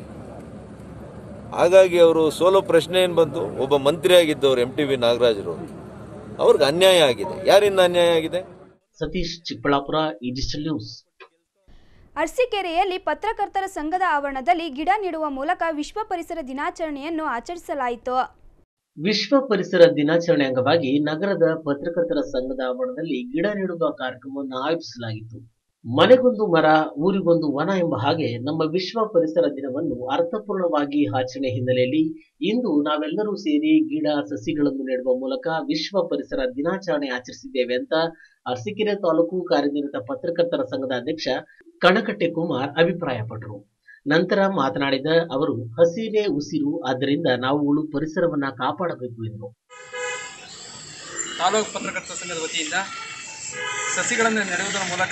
Speaker 22: ಹಾಗಾಗಿ ಅವರು ಸೋಲೋ ಪ್ರಶ್ನೆ ಏನು ಬಂತು ಒಬ್ಬ ಮಂತ್ರಿ ಆಗಿದ್ದವರು ಎಂ ಟಿ ಬಿ ನಾಗರಾಜ್ರವರು ಅವ್ರಿಗೆ ಅನ್ಯಾಯ ಆಗಿದೆ ಯಾರಿಂದ ಅನ್ಯಾಯ ಆಗಿದೆ
Speaker 9: ಸತೀಶ್ ಚಿಕ್ಕಬಳ್ಳಾಪುರ ಈ ಡಿಜಿಟಲ್ ನ್ಯೂಸ್
Speaker 7: ಅರಸೀಕೆರೆಯಲ್ಲಿ ಪತ್ರಕರ್ತರ ಸಂಘದ ಆವರಣದಲ್ಲಿ ಗಿಡ ನೆಡುವ ಮೂಲಕ ವಿಶ್ವ ಪರಿಸರ ದಿನಾಚರಣೆಯನ್ನು ಆಚರಿಸಲಾಯಿತು
Speaker 9: ವಿಶ್ವ ಪರಿಸರ ದಿನಾಚರಣೆ ಅಂಗವಾಗಿ ನಗರದ ಪತ್ರಕರ್ತರ ಸಂಘದ ಆವರಣದಲ್ಲಿ ಗಿಡ ನೆಡುವ ಕಾರ್ಯಕ್ರಮವನ್ನು ಆಯೋಜಿಸಲಾಗಿತ್ತು ಮನೆಗೊಂದು ಮರ ಊರಿಗೊಂದು ವನ ಎಂಬ ಹಾಗೆ ನಮ್ಮ ವಿಶ್ವ ಪರಿಸರ ದಿನವನ್ನು ಅರ್ಥಪೂರ್ಣವಾಗಿ ಆಚರಣೆ ಹಿನ್ನೆಲೆಯಲ್ಲಿ ಇಂದು ನಾವೆಲ್ಲರೂ ಸೇರಿ ಗಿಡ ಸಸಿಗಳನ್ನು ನೆಡುವ ಮೂಲಕ ವಿಶ್ವ ಪರಿಸರ ದಿನಾಚರಣೆ ಆಚರಿಸಿದ್ದೇವೆ ಅಂತ ಅರಸೀಕೆರೆ ತಾಲೂಕು ಕಾರ್ಯನಿರತ ಪತ್ರಕರ್ತರ ಸಂಘದ ಅಧ್ಯಕ್ಷ ಕಣಕಟ್ಟೆ ಕುಮಾರ್ ಅಭಿಪ್ರಾಯಪಟ್ಟರು ನಂತರ ಮಾತನಾಡಿದ ಅವರು ಹಸಿರೇ ಉಸಿರು ಆದ್ದರಿಂದ ನಾವುಗಳು ಪರಿಸರವನ್ನ ಕಾಪಾಡಬೇಕು ಎಂದರು
Speaker 23: ತಾಲೂಕು ಪತ್ರಕರ್ತರ ಸಂಘದ ವತಿಯಿಂದ ಸಸಿಗಳನ್ನು ನೆಡುವುದರ ಮೂಲಕ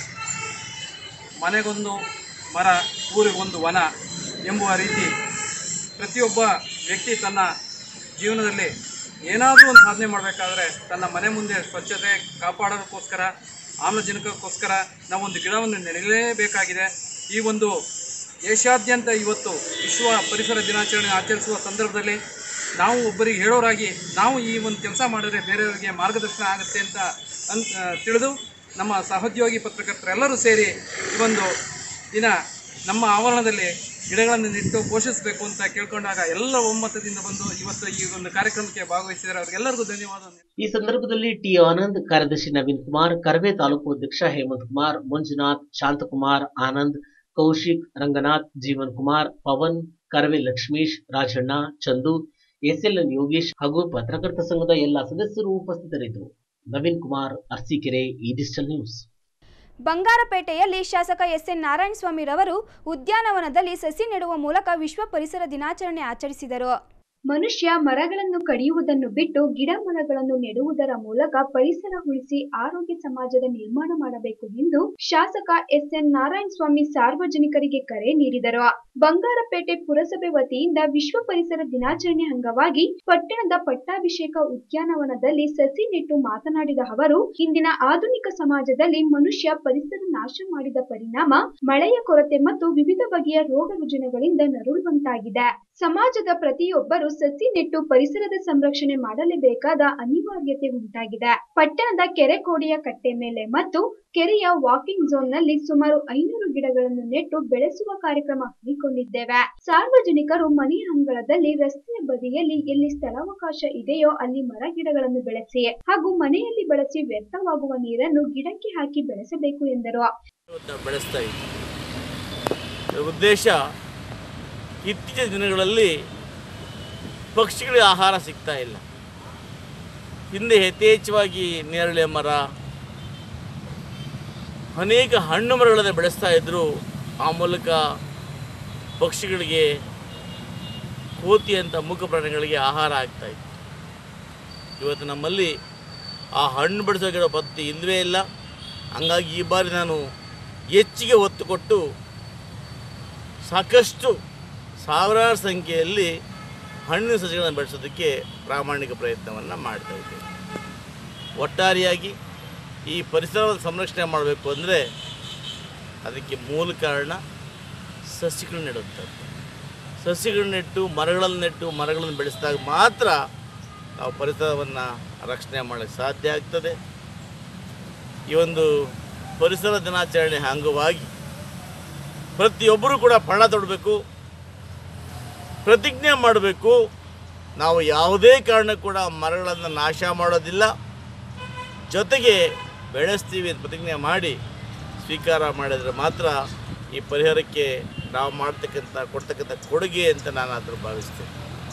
Speaker 23: ಮನೆಗೊಂದು ಮರ ಊರಿಗೊಂದು ವನ ಎಂಬುವ ರೀತಿ ಪ್ರತಿಯೊಬ್ಬ ವ್ಯಕ್ತಿ ತನ್ನ ಜೀವನದಲ್ಲಿ ಏನಾದರೂ ಒಂದು ಸಾಧನೆ ಮಾಡಬೇಕಾದ್ರೆ ತನ್ನ ಮನೆ ಮುಂದೆ ಸ್ವಚ್ಛತೆ ಕಾಪಾಡೋದಕ್ಕೋಸ್ಕರ ಆಮ್ಲಜನಕಕ್ಕೋಸ್ಕರ ನಾವೊಂದು ಗಿಡವನ್ನು ನೆಡಲೇಬೇಕಾಗಿದೆ ಈ ಒಂದು ದೇಶಾದ್ಯಂತ ಇವತ್ತು ವಿಶ್ವ ಪರಿಸರ ದಿನಾಚರಣೆ ಆಚರಿಸುವ ಸಂದರ್ಭದಲ್ಲಿ ನಾವು ಒಬ್ಬರಿಗೆ ಹೇಳೋರಾಗಿ ನಾವು ಈ ಒಂದು ಕೆಲಸ ಮಾಡಿದ್ರೆ ಬೇರೆಯವರಿಗೆ ಮಾರ್ಗದರ್ಶನ ಆಗುತ್ತೆ ಅಂತ ಅನ್ ತಿಳಿದು ನಮ್ಮ ಸಹೋದ್ಯೋಗಿ ಪತ್ರಕರ್ತರೆಲ್ಲರೂ ಸೇರಿ ಈ ಒಂದು ದಿನ ನಮ್ಮ ಆವರಣದಲ್ಲಿ ಗಿಡಗಳನ್ನು ನೆಟ್ಟು ಪೋಷಿಸಬೇಕು ಅಂತ ಕೇಳ್ಕೊಂಡಾಗ ಎಲ್ಲ ಒಮ್ಮತದಿಂದ ಬಂದು ಇವತ್ತು ಈ ಒಂದು ಕಾರ್ಯಕ್ರಮಕ್ಕೆ ಭಾಗವಹಿಸಿದ್ದಾರೆ ಅವರಿಗೆಲ್ಲರಿಗೂ ಧನ್ಯವಾದ
Speaker 9: ಈ ಸಂದರ್ಭದಲ್ಲಿ ಟಿ ಆನಂದ್ ಕಾರ್ಯದರ್ಶಿ ನವೀನ್ ಕುಮಾರ್ ಕರವೇ ತಾಲೂಕು ಅಧ್ಯಕ್ಷ ಹೇಮಂತ್ ಕುಮಾರ್ ಮಂಜುನಾಥ್ ಶಾಂತಕುಮಾರ್ ಆನಂದ್ ಕೌಶಿಕ್ ರಂಗನಾಥ್ ಜೀವನ್ ಕುಮಾರ್ ಪವನ್ ಕರವೇ ಲಕ್ಷ್ಮೀಶ್ ರಾಜಣ್ಣ ಚಂದು ಎಸ್ಎಲ್ಎನ್ ಯೋಗೇಶ್ ಹಾಗೂ ಪತ್ರಕರ್ತ ಸಂಘದ ಎಲ್ಲ ಸದಸ್ಯರು ಉಪಸ್ಥಿತರಿದ್ದರು ನವೀನ್ ಕುಮಾರ್ ಅರ್ಸಿಕೆರೆ ಈ ಡಿಜಿಟಲ್ ನ್ಯೂಸ್
Speaker 7: ಬಂಗಾರಪೇಟೆಯಲ್ಲಿ ಶಾಸಕ ಎಸ್ ಎನ್ ನಾರಾಯಣಸ್ವಾಮಿರವರು ಉದ್ಯಾನವನದಲ್ಲಿ ಸಸಿ ನೆಡುವ ಮೂಲಕ ವಿಶ್ವ ಪರಿಸರ ದಿನಾಚರಣೆ ಆಚರಿಸಿದರು
Speaker 1: ಮನುಷ್ಯ ಮರಗಳನ್ನು ಕಡಿಯುವುದನ್ನು ಬಿಟ್ಟು ಗಿಡ ಮರಗಳನ್ನು ನೆಡುವುದರ ಮೂಲಕ ಪರಿಸರ ಉಳಿಸಿ ಆರೋಗ್ಯ ಸಮಾಜದ ನಿರ್ಮಾಣ ಮಾಡಬೇಕು ಎಂದು ಶಾಸಕ ಎಸ್ ಎನ್ ನಾರಾಯಣ ಸ್ವಾಮಿ ಸಾರ್ವಜನಿಕರಿಗೆ ಕರೆ ನೀಡಿದರು ಬಂಗಾರಪೇಟೆ ಪುರಸಭೆ ವತಿಯಿಂದ ವಿಶ್ವ ಪರಿಸರ ದಿನಾಚರಣೆ ಅಂಗವಾಗಿ ಪಟ್ಟಣದ ಪಟ್ಟಾಭಿಷೇಕ ಉದ್ಯಾನವನದಲ್ಲಿ ಸಸಿ ನೆಟ್ಟು ಮಾತನಾಡಿದ ಅವರು ಇಂದಿನ ಆಧುನಿಕ ಸಮಾಜದಲ್ಲಿ ಮನುಷ್ಯ ಪರಿಸರ ನಾಶ ಮಾಡಿದ ಪರಿಣಾಮ ಮಳೆಯ ಕೊರತೆ ಮತ್ತು ವಿವಿಧ ಬಗೆಯ ರೋಗ ರುಜಿನಗಳಿಂದ ನರಳುವಂತಾಗಿದೆ ಸಮಾಜದ ಪ್ರತಿಯೊಬ್ಬರು ಸಸಿ ನೆಟ್ಟು ಪರಿಸರದ ಸಂರಕ್ಷಣೆ ಮಾಡಲೇಬೇಕಾದ ಅನಿವಾರ್ಯತೆ ಉಂಟಾಗಿದೆ ಪಟ್ಟಣದ ಕೆರೆ ಕೋಡಿಯ ಕಟ್ಟೆ ಮೇಲೆ ಮತ್ತು ಕೆರೆಯ ವಾಕಿಂಗ್ ಝೋನ್ ನಲ್ಲಿ ಸುಮಾರು ಐನೂರು ಗಿಡಗಳನ್ನು ನೆಟ್ಟು ಬೆಳೆಸುವ ಕಾರ್ಯಕ್ರಮ ಹಮ್ಮಿಕೊಂಡಿದ್ದೇವೆ ಸಾರ್ವಜನಿಕರು ಮನೆಯ ಅಂಗಳದಲ್ಲಿ ರಸ್ತೆಯ ಬದಿಯಲ್ಲಿ ಎಲ್ಲಿ ಸ್ಥಳಾವಕಾಶ ಇದೆಯೋ ಅಲ್ಲಿ ಮರ ಗಿಡಗಳನ್ನು ಬೆಳೆಸಿ ಹಾಗೂ ಮನೆಯಲ್ಲಿ ಬಳಸಿ ವ್ಯರ್ಥವಾಗುವ ನೀರನ್ನು ಗಿಡಕ್ಕೆ ಹಾಕಿ ಬೆಳೆಸಬೇಕು ಎಂದರು
Speaker 24: ಬೆಳೆಸ್ತಾ ಇದ್ದೀವಿ ಉದ್ದೇಶ ಇತ್ತೀಚಿನ ದಿನಗಳಲ್ಲಿ ಪಕ್ಷಿಗಳಿಗೆ ಆಹಾರ ಸಿಗ್ತಾ ಇಲ್ಲ ಹಿಂದೆ ಯಥೇಚ್ಛವಾಗಿ ನೇರಳೆ ಮರ ಅನೇಕ ಹಣ್ಣು ಮರಗಳನ್ನು ಬೆಳೆಸ್ತಾ ಇದ್ದರು ಆ ಮೂಲಕ ಪಕ್ಷಿಗಳಿಗೆ ಕೋತಿ ಅಂತ ಮೂಕ ಪ್ರಾಣಿಗಳಿಗೆ ಆಹಾರ ಆಗ್ತಾ ಇತ್ತು ಇವತ್ತು ನಮ್ಮಲ್ಲಿ ಆ ಹಣ್ಣು ಬೆಳೆಸೋ ಗಿಡ ಪದ್ಧತಿ ಇಲ್ಲವೇ ಇಲ್ಲ ಹಂಗಾಗಿ ಈ ಬಾರಿ ನಾನು ಹೆಚ್ಚಿಗೆ ಒತ್ತು ಕೊಟ್ಟು ಸಾಕಷ್ಟು ಸಾವಿರಾರು ಸಂಖ್ಯೆಯಲ್ಲಿ ಹಣ್ಣಿನ ಸಸಿಗಳನ್ನು ಬೆಳೆಸೋದಕ್ಕೆ ಪ್ರಾಮಾಣಿಕ ಪ್ರಯತ್ನವನ್ನು ಮಾಡ್ತಾ ಇದ್ದೇವೆ ಒಟ್ಟಾರೆಯಾಗಿ ಈ ಪರಿಸರವನ್ನು ಸಂರಕ್ಷಣೆ ಮಾಡಬೇಕು ಅಂದರೆ ಅದಕ್ಕೆ ಮೂಲ ಕಾರಣ ಸಸಿಗಳು ನೆಡುವಂಥದ್ದು ಸಸಿಗಳು ನೆಟ್ಟು ಮರಗಳನ್ನು ನೆಟ್ಟು ಮರಗಳನ್ನು ಬೆಳೆಸಿದಾಗ ಮಾತ್ರ ನಾವು ಪರಿಸರವನ್ನು ರಕ್ಷಣೆ ಮಾಡಲಿಕ್ಕೆ ಸಾಧ್ಯ ಆಗ್ತದೆ ಈ ಒಂದು ಪರಿಸರ ದಿನಾಚರಣೆ ಅಂಗವಾಗಿ ಪ್ರತಿಯೊಬ್ಬರೂ ಕೂಡ ಪಣ ತೊಡಬೇಕು ಪ್ರತಿಜ್ಞೆ ಮಾಡಬೇಕು ನಾವು ಯಾವುದೇ ಕಾರಣಕ್ಕೂ ಕೂಡ ಮರಗಳನ್ನು ನಾಶ ಮಾಡೋದಿಲ್ಲ ಜೊತೆಗೆ ಬೆಳೆಸ್ತೀವಿ ಅಂತ ಪ್ರತಿಜ್ಞೆ ಮಾಡಿ ಸ್ವೀಕಾರ ಮಾಡಿದರೆ ಮಾತ್ರ ಈ ಪರಿಹಾರಕ್ಕೆ ನಾವು ಮಾಡ್ತಕ್ಕಂಥ ಕೊಡ್ತಕ್ಕಂಥ ಕೊಡುಗೆ ಅಂತ ನಾನು ಅದ್ರ ಭಾವಿಸ್ತೇನೆ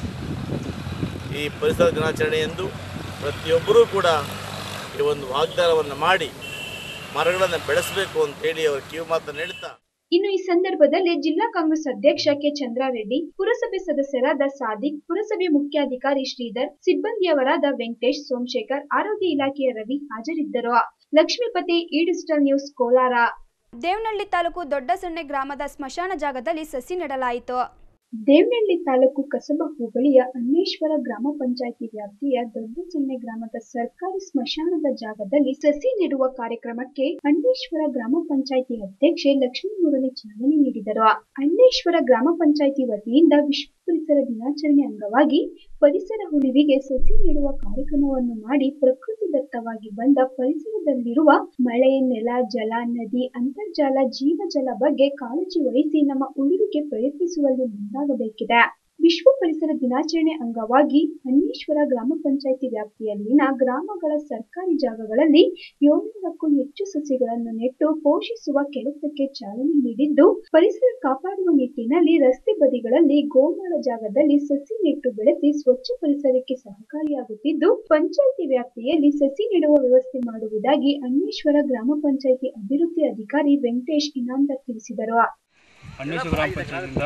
Speaker 24: ಈ ಪರಿಸರ ದಿನಾಚರಣೆಯಂದು ಪ್ರತಿಯೊಬ್ಬರೂ ಕೂಡ ಈ ಒಂದು ವಾಗ್ದಾನವನ್ನು ಮಾಡಿ ಮರಗಳನ್ನು ಬೆಳೆಸಬೇಕು ಅಂತೇಳಿ ಅವರು ಕಿವಿ ಮಾತನ್ನು ಹೇಳ್ತಾ
Speaker 1: ಇನ್ನು ಈ ಸಂದರ್ಭದಲ್ಲಿ ಜಿಲ್ಲಾ ಕಾಂಗ್ರೆಸ್ ಅಧ್ಯಕ್ಷ ಕೆ ಚಂದ್ರಾರೆಡ್ಡಿ ಪುರಸಭೆ ಸದಸ್ಯರಾದ ಸಾದಿಕ್ ಪುರಸಭೆ ಮುಖ್ಯಾಧಿಕಾರಿ ಶ್ರೀಧರ್ ಸಿಬ್ಬಂದಿಯವರಾದ ವೆಂಕಟೇಶ್ ಸೋಮಶೇಖರ್ ಆರೋಗ್ಯ ಇಲಾಖೆಯ ರವಿ ಹಾಜರಿದ್ದರು ಲಕ್ಷ್ಮೀಪತಿ ಈ ಡಿಜಿಟಲ್ ನ್ಯೂಸ್ ಕೋಲಾರ
Speaker 7: ದೇವನಹಳ್ಳಿ ತಾಲೂಕು ದೊಡ್ಡಸೊನ್ನೆ ಗ್ರಾಮದ ಸ್ಮಶಾನ ಜಾಗದಲ್ಲಿ ಸಸಿ ನೆಡಲಾಯಿತು
Speaker 1: ದೇವನಹಳ್ಳಿ ತಾಲೂಕು ಕಸಬಾ ಹೋಬಳಿಯ ಅನ್ನೇಶ್ವರ ಗ್ರಾಮ ಪಂಚಾಯಿತಿ ವ್ಯಾಪ್ತಿಯ ದೊಡ್ಡಸೊನ್ನೆ ಗ್ರಾಮದ ಸರ್ಕಾರಿ ಸ್ಮಶಾನದ ಜಾಗದಲ್ಲಿ ಸಸಿ ನೆಡುವ ಕಾರ್ಯಕ್ರಮಕ್ಕೆ ಅಣ್ಣೇಶ್ವರ ಗ್ರಾಮ ಪಂಚಾಯಿತಿ ಅಧ್ಯಕ್ಷೆ ಲಕ್ಷ್ಮೀ ಮುರಳಿ ಚಾಲನೆ ನೀಡಿದರು ಅಣ್ಣೇಶ್ವರ ಗ್ರಾಮ ಪಂಚಾಯಿತಿ ವತಿಯಿಂದ ವಿಶ್ವ ಪರಿಸರ ದಿನಾಚರಣೆ ಅಂಗವಾಗಿ ಪರಿಸರ ಉಳಿವಿಗೆ ಸಸಿ ನೆಡುವ ಕಾರ್ಯಕ್ರಮವನ್ನು ಮಾಡಿ ಪ್ರಕೃತಿ ದತ್ತವಾಗಿ ಬಂದ ಪರಿಸರದಲ್ಲಿರುವ ಮಳೆ ನೆಲ ಜಲ ನದಿ ಅಂತರ್ಜಲ ಜೀವಜಲ ಬಗ್ಗೆ ಕಾಳಜಿ ವಹಿಸಿ ನಮ್ಮ ಉಳಿವಿಗೆ ಪ್ರಯತ್ನಿಸುವಲ್ಲಿ ಮುಂದಾಗಬೇಕಿದೆ ವಿಶ್ವ ಪರಿಸರ ದಿನಾಚರಣೆ ಅಂಗವಾಗಿ ಅನ್ನೇಶ್ವರ ಗ್ರಾಮ ಪಂಚಾಯಿತಿ ವ್ಯಾಪ್ತಿಯಲ್ಲಿನ ಗ್ರಾಮಗಳ ಸರ್ಕಾರಿ ಜಾಗಗಳಲ್ಲಿ ಏಳ್ನೂರಕ್ಕೂ ಹೆಚ್ಚು ಸಸಿಗಳನ್ನು ನೆಟ್ಟು ಪೋಷಿಸುವ ಕೆಲಸಕ್ಕೆ ಚಾಲನೆ ನೀಡಿದ್ದು ಪರಿಸರ ಕಾಪಾಡುವ ನಿಟ್ಟಿನಲ್ಲಿ ರಸ್ತೆ ಬದಿಗಳಲ್ಲಿ ಗೋಮಾಳ ಜಾಗದಲ್ಲಿ ಸಸಿ ನೆಟ್ಟು ಬೆಳೆಸಿ ಸ್ವಚ್ಛ ಪರಿಸರಕ್ಕೆ ಸಹಕಾರಿಯಾಗುತ್ತಿದ್ದು ಪಂಚಾಯಿತಿ ವ್ಯಾಪ್ತಿಯಲ್ಲಿ ಸಸಿ ನೆಡುವ ವ್ಯವಸ್ಥೆ ಮಾಡುವುದಾಗಿ ಅನ್ನೇಶ್ವರ ಗ್ರಾಮ ಪಂಚಾಯಿತಿ ಅಭಿವೃದ್ಧಿ ಅಧಿಕಾರಿ ವೆಂಕಟೇಶ್ ಇನಾಂದರ್ ತಿಳಿಸಿದರು
Speaker 2: ಅಣ್ಣೇಶ್ವರ ಗ್ರಾಮ ಪಂಚಾಯತಿಯಿಂದ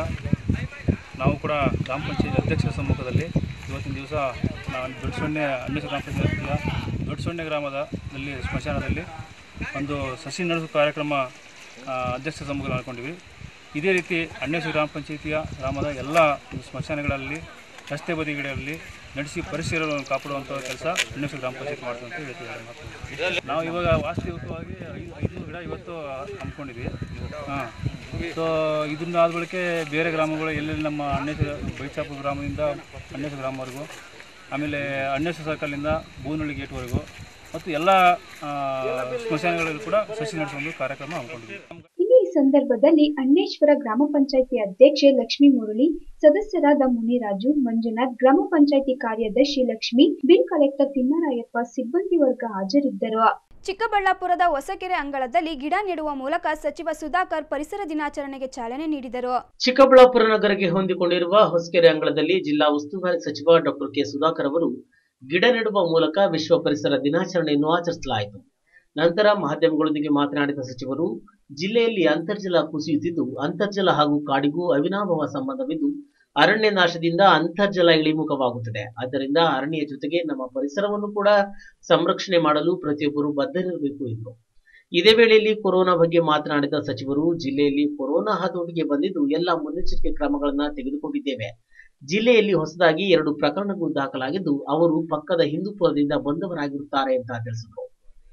Speaker 2: ನಾವು ಕೂಡ ಗ್ರಾಮ ಪಂಚಾಯತ್ ಅಧ್ಯಕ್ಷರ ಸಮ್ಮುಖದಲ್ಲಿ ಇವತ್ತಿನ ದಿವಸ ನಾವು ದೊಡ್ಡಸೊಣ್ಣೆ ಅಣ್ಣೇಶ್ವರ ಗ್ರಾಮ ಪಂಚಾಯತಿಯ ದೊಡ್ಡಸೊಣ್ಣೆ ಗ್ರಾಮದಲ್ಲಿ ಸ್ಮಶಾನದಲ್ಲಿ ಒಂದು ಸಸಿ ನಡೆಸುವ ಕಾರ್ಯಕ್ರಮ ಆ, ಅಧ್ಯಕ್ಷರ ಸಮ್ಮುಖದಲ್ಲಿ ಮಾಡ್ಕೊಂಡಿವಿ ಇದೇ ರೀತಿ ಅಣ್ಣೇಶ್ವರ ಗ್ರಾಮ ಪಂಚಾಯತಿಯ ಗ್ರಾಮದ ಎಲ್ಲ ಒಂದು ಸ್ಮಶಾನಗಳಲ್ಲಿ ರಸ್ತೆ ಬದಿಗಳಲ್ಲಿ ನಡೆಸಿ ಪರಿಸರವನ್ನು ಕಾಪಾಡುವಂಥ ಕೆಲಸ ಅಣ್ಣೇಶ್ವರ ಗ್ರಾಮ ಪಂಚಾಯತ್ ಮಾಡ್ತದೆ ಅಂತ ಹೇಳ್ತಿದ್ದಾರೆ ಮಾತು. ನಾವು ಇವಾಗ ವಾಸ್ತವಿಕವಾಗಿ ಐದು ಐದುನೂರು ಗಿಡ ಇವತ್ತು ಹಮ್ಮಿಕೊಂಡಿದ್ವಿ ಹಾಂ ಸೊ ಇದನ್ನ ಆದ ಬಳಿಕ ಬೇರೆ ಗ್ರಾಮಗಳು ಎಲ್ಲೆಲ್ಲಿ ನಮ್ಮ ಅಣ್ಣೇಶ್ವರ ಬೈಚಾಪುರ ಗ್ರಾಮದಿಂದ ಅಣ್ಣೇಶ್ವರ ಗ್ರಾಮವರೆಗೂ ಆಮೇಲೆ ಅಣ್ಣೇಶ್ವರ ಸರ್ಕಲಿಂದ ಬೂನಹಳ್ಳಿ ಗೇಟ್ವರೆಗೂ ಮತ್ತು ಎಲ್ಲ ಆ, ಸ್ಮಶಾನಗಳಲ್ಲಿ ಕೂಡ ಸಸಿ ನಡೆಸುವ ಒಂದು ಕಾರ್ಯಕ್ರಮ ಹಮ್ಮಿಕೊಂಡಿದ್ವಿ
Speaker 1: ಇನ್ನು ಈ ಸಂದರ್ಭದಲ್ಲಿ ಅಣ್ಣೇಶ್ವರ ಗ್ರಾಮ ಪಂಚಾಯಿತಿ ಅಧ್ಯಕ್ಷೆ ಲಕ್ಷ್ಮೀ ಮುರಳಿ ಸದಸ್ಯರಾದ ಮುನಿರಾಜು ಮಂಜುನಾಥ್ ಗ್ರಾಮ ಪಂಚಾಯಿತಿ ಕಾರ್ಯದರ್ಶಿ ಲಕ್ಷ್ಮಿ ಬಿಲ್ ಕಲೆಕ್ಟರ್ ತಿಮ್ಮರಾಯಪ್ಪ ಸಿಬ್ಬಂದಿ ವರ್ಗ ಹಾಜರಿದ್ದರು
Speaker 7: ಚಿಕ್ಕಬಳ್ಳಾಪುರದ ಹೊಸಕೆರೆ ಅಂಗಳದಲ್ಲಿ ಗಿಡ ನೆಡುವ ಮೂಲಕ ಸಚಿವ ಸುಧಾಕರ್ ಪರಿಸರ ದಿನಾಚರಣೆಗೆ ಚಾಲನೆ ನೀಡಿದರು
Speaker 9: ಚಿಕ್ಕಬಳ್ಳಾಪುರ ನಗರಕ್ಕೆ ಹೊಂದಿಕೊಂಡಿರುವ ಹೊಸಕೆರೆ ಅಂಗಳದಲ್ಲಿ ಜಿಲ್ಲಾ ಉಸ್ತುವಾರಿ ಸಚಿವ ಡಾಕ್ಟರ್ ಕೆ ಸುಧಾಕರ್ ಅವರು ಗಿಡ ನೆಡುವ ಮೂಲಕ ವಿಶ್ವ ಪರಿಸರ ದಿನಾಚರಣೆಯನ್ನು ಆಚರಿಸಲಾಯಿತು ನಂತರ ಮಾಧ್ಯಮಗಳೊಂದಿಗೆ ಮಾತನಾಡಿದ ಸಚಿವರು ಜಿಲ್ಲೆಯಲ್ಲಿ ಅಂತರ್ಜಲ ಕುಸಿಯುತ್ತಿದ್ದು ಅಂತರ್ಜಲ ಹಾಗೂ ಕಾಡಿಗೂ ಅವಿನಾಭಾವ ಸಂಬಂಧವಿದ್ದು ಅರಣ್ಯ ನಾಶದಿಂದ ಅಂತರ್ಜಲ ಇಳಿಮುಖವಾಗುತ್ತದೆ ಆದ್ದರಿಂದ ಅರಣ್ಯ ಜೊತೆಗೆ ನಮ್ಮ ಪರಿಸರವನ್ನು ಕೂಡ ಸಂರಕ್ಷಣೆ ಮಾಡಲು ಪ್ರತಿಯೊಬ್ಬರು ಬದ್ಧರಿರಬೇಕು ಎಂದರು ಇದೇ ವೇಳೆಯಲ್ಲಿ ಕೊರೋನಾ ಬಗ್ಗೆ ಮಾತನಾಡಿದ ಸಚಿವರು ಜಿಲ್ಲೆಯಲ್ಲಿ ಕೊರೋನಾ ಹತೋಟಿಗೆ ಬಂದಿದ್ದು ಎಲ್ಲ ಮುನ್ನೆಚ್ಚರಿಕೆ ಕ್ರಮಗಳನ್ನು ತೆಗೆದುಕೊಂಡಿದ್ದೇವೆ ಜಿಲ್ಲೆಯಲ್ಲಿ ಹೊಸದಾಗಿ ಎರಡು ಪ್ರಕರಣಗಳು ದಾಖಲಾಗಿದ್ದು ಅವರು ಪಕ್ಕದ ಹಿಂದೂಪುರದಿಂದ ಬಂದವರಾಗಿರುತ್ತಾರೆ ಅಂತ ತಿಳಿಸಿದರು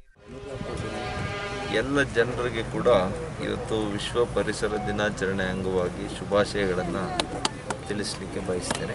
Speaker 22: ಎಲ್ಲ ಜನರಿಗೆ ಕೂಡ ಇವತ್ತು ವಿಶ್ವ ಪರಿಸರ ದಿನಾಚರಣೆ ಅಂಗವಾಗಿ ಶುಭಾಶಯಗಳನ್ನು ತಿಳಿಸಲಿಕ್ಕೆ ಬಯಸ್ತೇನೆ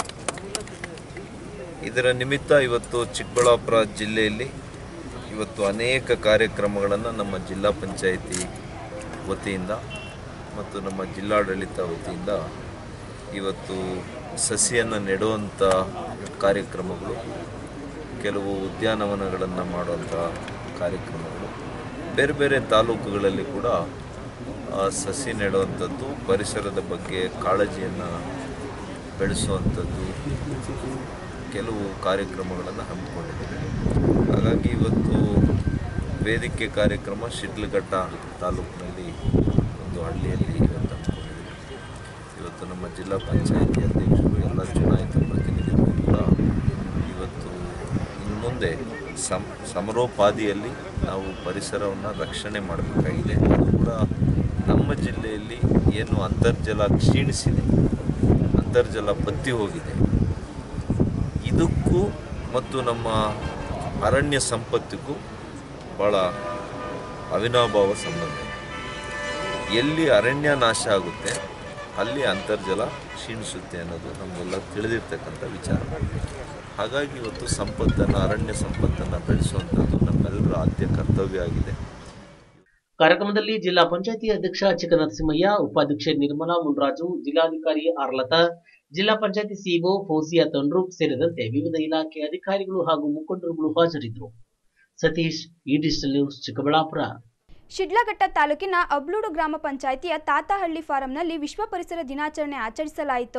Speaker 22: ಇದರ ನಿಮಿತ್ತ ಇವತ್ತು ಚಿಕ್ಕಬಳ್ಳಾಪುರ ಜಿಲ್ಲೆಯಲ್ಲಿ ಇವತ್ತು ಅನೇಕ ಕಾರ್ಯಕ್ರಮಗಳನ್ನು ನಮ್ಮ ಜಿಲ್ಲಾ ಪಂಚಾಯಿತಿ ವತಿಯಿಂದ ಮತ್ತು ನಮ್ಮ ಜಿಲ್ಲಾಡಳಿತ ವತಿಯಿಂದ ಇವತ್ತು ಸಸಿಯನ್ನು ನೆಡುವಂಥ ಕಾರ್ಯಕ್ರಮಗಳು ಕೆಲವು ಉದ್ಯಾನವನಗಳನ್ನು ಮಾಡುವಂಥ ಕಾರ್ಯಕ್ರಮಗಳು ಬೇರೆ ಬೇರೆ ತಾಲೂಕುಗಳಲ್ಲಿ ಕೂಡ ಆ, ಸಸಿ ನೆಡುವಂಥದ್ದು ಪರಿಸರದ ಬಗ್ಗೆ ಕಾಳಜಿಯನ್ನು ಬೆಳೆಸುವಂಥದ್ದು ಕೆಲವು ಕಾರ್ಯಕ್ರಮಗಳನ್ನು ಹಮ್ಮಿಕೊಂಡಿದ್ದೇವೆ ಹಾಗಾಗಿ ಇವತ್ತು ವೇದಿಕೆ ಕಾರ್ಯಕ್ರಮ ಶಿಡ್ಲಘಟ್ಟ ತಾಲೂಕಿನಲ್ಲಿ ಒಂದು ಹಳ್ಳಿಯಲ್ಲಿ ಇವತ್ತು ಹಮ್ಮಿಕೊಂಡಿದ್ದೇವೆ ಇವತ್ತು ನಮ್ಮ ಜಿಲ್ಲಾ ಪಂಚಾಯಿತಿ ಅಧ್ಯಕ್ಷರು ಎಲ್ಲ ಚುನಾಯಿತ ಪ್ರತಿನಿಧಿಗಳು ಕೂಡ ಇವತ್ತು ಇನ್ನು ಮುಂದೆ ಸಮ್ ಸಮರೋಪಾದಿಯಲ್ಲಿ ನಾವು ಪರಿಸರವನ್ನು ರಕ್ಷಣೆ ಮಾಡಬೇಕಾಗಿದೆ ಅದು ಕೂಡ ನಮ್ಮ ಜಿಲ್ಲೆಯಲ್ಲಿ ಏನು ಅಂತರ್ಜಲ ಕ್ಷೀಣಿಸಿದೆ ಅಂತರ್ಜಲ ಬತ್ತಿ ಹೋಗಿದೆ ಇದಕ್ಕೂ ಮತ್ತು ನಮ್ಮ ಅರಣ್ಯ ಸಂಪತ್ತಿಗೂ ಭಾಳ ಅವಿನಾಭಾವ ಸಂಬಂಧ ಇದೆ. ಎಲ್ಲಿ ಅರಣ್ಯ ನಾಶ ಆಗುತ್ತೆ ಅಲ್ಲಿ ಅಂತರ್ಜಲ ಕ್ಷೀಣಿಸುತ್ತೆ ಅನ್ನೋದು ನಮಗೆಲ್ಲ ತಿಳಿದಿರ್ತಕ್ಕಂಥ ವಿಚಾರ ಹಾಗಾಗಿ ಇವತ್ತು ಸಂಪತ್ತನ್ನು ಅರಣ್ಯ ಸಂಪತ್ತನ್ನು ಬೆಳೆಸುವಂಥದ್ದು ನಮ್ಮೆಲ್ಲರ ಆದ್ಯ ಕರ್ತವ್ಯ ಆಗಿದೆ
Speaker 9: ಕಾರ್ಯಕ್ರಮದಲ್ಲಿ ಜಿಲ್ಲಾ ಪಂಚಾಯತಿ ಅಧ್ಯಕ್ಷ ಚಿಕ್ಕನರಸಿಂಹಯ್ಯ ಉಪಾಧ್ಯಕ್ಷೆ ನಿರ್ಮಲಾ ಮುನ್ರಾಜು ಜಿಲ್ಲಾಧಿಕಾರಿ ಆರ್ಲತಾ ಜಿಲ್ಲಾ ಪಂಚಾಯತಿ ಸಿಇಒ ಫೌಜಿಯಾ ತಂಡ್ರೂಪ್ ಸೇರಿದಂತೆ ವಿವಿಧ ಇಲಾಖೆ ಅಧಿಕಾರಿಗಳು ಹಾಗೂ ಮುಖಂಡರುಗಳು ಹಾಜರಿದ್ದರು ಸತೀಶ್ ಈ ಡಿಜಿಟಲ್ ನ್ಯೂಸ್ ಚಿಕ್ಕಬಳ್ಳಾಪುರ
Speaker 7: ಶಿಡ್ಲಘಟ್ಟ ತಾಲೂಕಿನ ಅಬ್ಲೂಡು ಗ್ರಾಮ ಪಂಚಾಯಿತಿಯ ತಾತಹಳ್ಳಿ ಫಾರಂನಲ್ಲಿ ವಿಶ್ವ ಪರಿಸರ ದಿನಾಚರಣೆ ಆಚರಿಸಲಾಯಿತು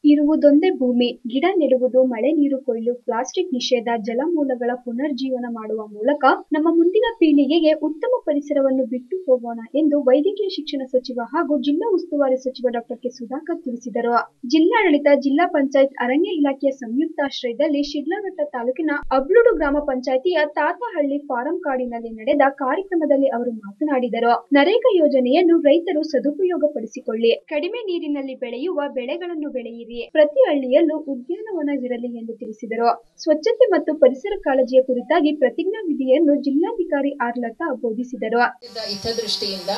Speaker 1: ಇರುವುದೊಂದೇ ಭೂಮಿ ಗಿಡ ನೆಡುವುದು ಮಳೆ ನೀರು ಕೊಯ್ಲು ಪ್ಲಾಸ್ಟಿಕ್ ನಿಷೇಧ ಜಲಮೂಲಗಳ ಪುನರ್ಜೀವನ ಮಾಡುವ ಮೂಲಕ ನಮ್ಮ ಮುಂದಿನ ಪೀಳಿಗೆಗೆ ಉತ್ತಮ ಪರಿಸರವನ್ನು ಬಿಟ್ಟು ಹೋಗೋಣ ಎಂದು ವೈದ್ಯಕೀಯ ಶಿಕ್ಷಣ ಸಚಿವ ಹಾಗೂ ಜಿಲ್ಲಾ ಉಸ್ತುವಾರಿ ಸಚಿವ ಡಾಕ್ಟರ್ ಕೆ ಸುಧಾಕರ್ ತಿಳಿಸಿದರು ಜಿಲ್ಲಾಡಳಿತ ಜಿಲ್ಲಾ ಪಂಚಾಯತ್ ಅರಣ್ಯ ಇಲಾಖೆಯ ಸಂಯುಕ್ತಾಶ್ರಯದಲ್ಲಿ ಶಿಡ್ಲಘಟ್ಟ ತಾಲೂಕಿನ ಅಬ್ಲುಡು ಗ್ರಾಮ ಪಂಚಾಯಿತಿಯ ತಾತಹಳ್ಳಿ ಫಾರಂ ಕಾಡಿನಲ್ಲಿ ನಡೆದ ಕಾರ್ಯಕ್ರಮದಲ್ಲಿ ಅವರು ಮಾತನಾಡಿದರು ನರೇಗಾ ಯೋಜನೆಯನ್ನು ರೈತರು ಸದುಪಯೋಗಪಡಿಸಿಕೊಳ್ಳಿ ಕಡಿಮೆ ನೀರಿನಲ್ಲಿ ಬೆಳೆಯುವ ಬೆಳೆಗಳನ್ನು ಬೆಳೆಯಿರಿ ಪ್ರತಿ ಹಳ್ಳಿಯಲ್ಲೂ ಉದ್ಯಾನವನವಿರಲಿ ಎಂದು ತಿಳಿಸಿದರು ಸ್ವಚ್ಛತೆ ಮತ್ತು ಪರಿಸರ ಕಾಳಜಿಯ ಕುರಿತಾಗಿ ಪ್ರತಿಜ್ಞಾ ವಿಧಿಯನ್ನು ಜಿಲ್ಲಾಧಿಕಾರಿ ಆರ್ ಲತಾ ಬೋಧಿಸಿದರು
Speaker 3: ಹಿತದೃಷ್ಟಿಯಿಂದ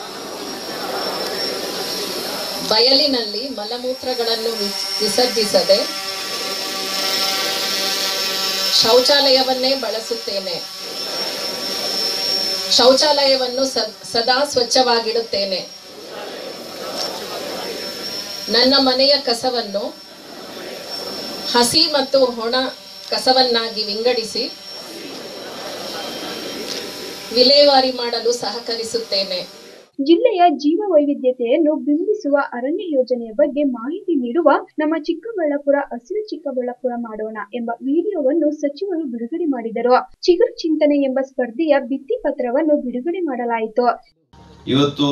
Speaker 3: ಬಯಲಿನಲ್ಲಿ ಮಲಮೂತ್ರಗಳನ್ನು ವಿಸ್- ವಿಸರ್ಜಿಸದೆ ಶೌಚಾಲಯವನ್ನೇ ಬಳಸುತ್ತೇನೆ ಶೌಚಾಲಯವನ್ನು ಸ- ಸದಾ ಸ್ವಚ್ಛವಾಗಿಡುತ್ತೇನೆ ನನ್ನ ಮನೆಯ ಕಸವನ್ನು ಹಸಿ ಮತ್ತು ಒಣ ಕಸವನ್ನಾಗಿ ವಿಂಗಡಿಸಿ ವಿಲೇವಾರಿ ಮಾಡಲು ಸಹಕರಿಸುತ್ತೇನೆ
Speaker 1: ಜಿಲ್ಲೆಯ ಜೀವ ವೈವಿಧ್ಯತೆಯನ್ನು ಬಿಂಬಿಸುವ ಅರಣ್ಯ ಯೋಜನೆಯ ಬಗ್ಗೆ ಮಾಹಿತಿ ನೀಡುವ ನಮ್ಮ ಚಿಕ್ಕಬಳ್ಳಾಪುರ ಹಸಿರು ಚಿಕ್ಕಬಳ್ಳಾಪುರ ಮಾಡೋಣ ಎಂಬ ವಿಡಿಯೋವನ್ನು ಸಚಿವರು ಬಿಡುಗಡೆ ಮಾಡಿದರು ಚಿಗುರು ಚಿಂತನೆ ಎಂಬ ಸ್ಪರ್ಧೆಯ ಭಿತ್ತಿ ಪತ್ರವನ್ನು ಬಿಡುಗಡೆ ಮಾಡಲಾಯಿತು
Speaker 22: ಇವತ್ತು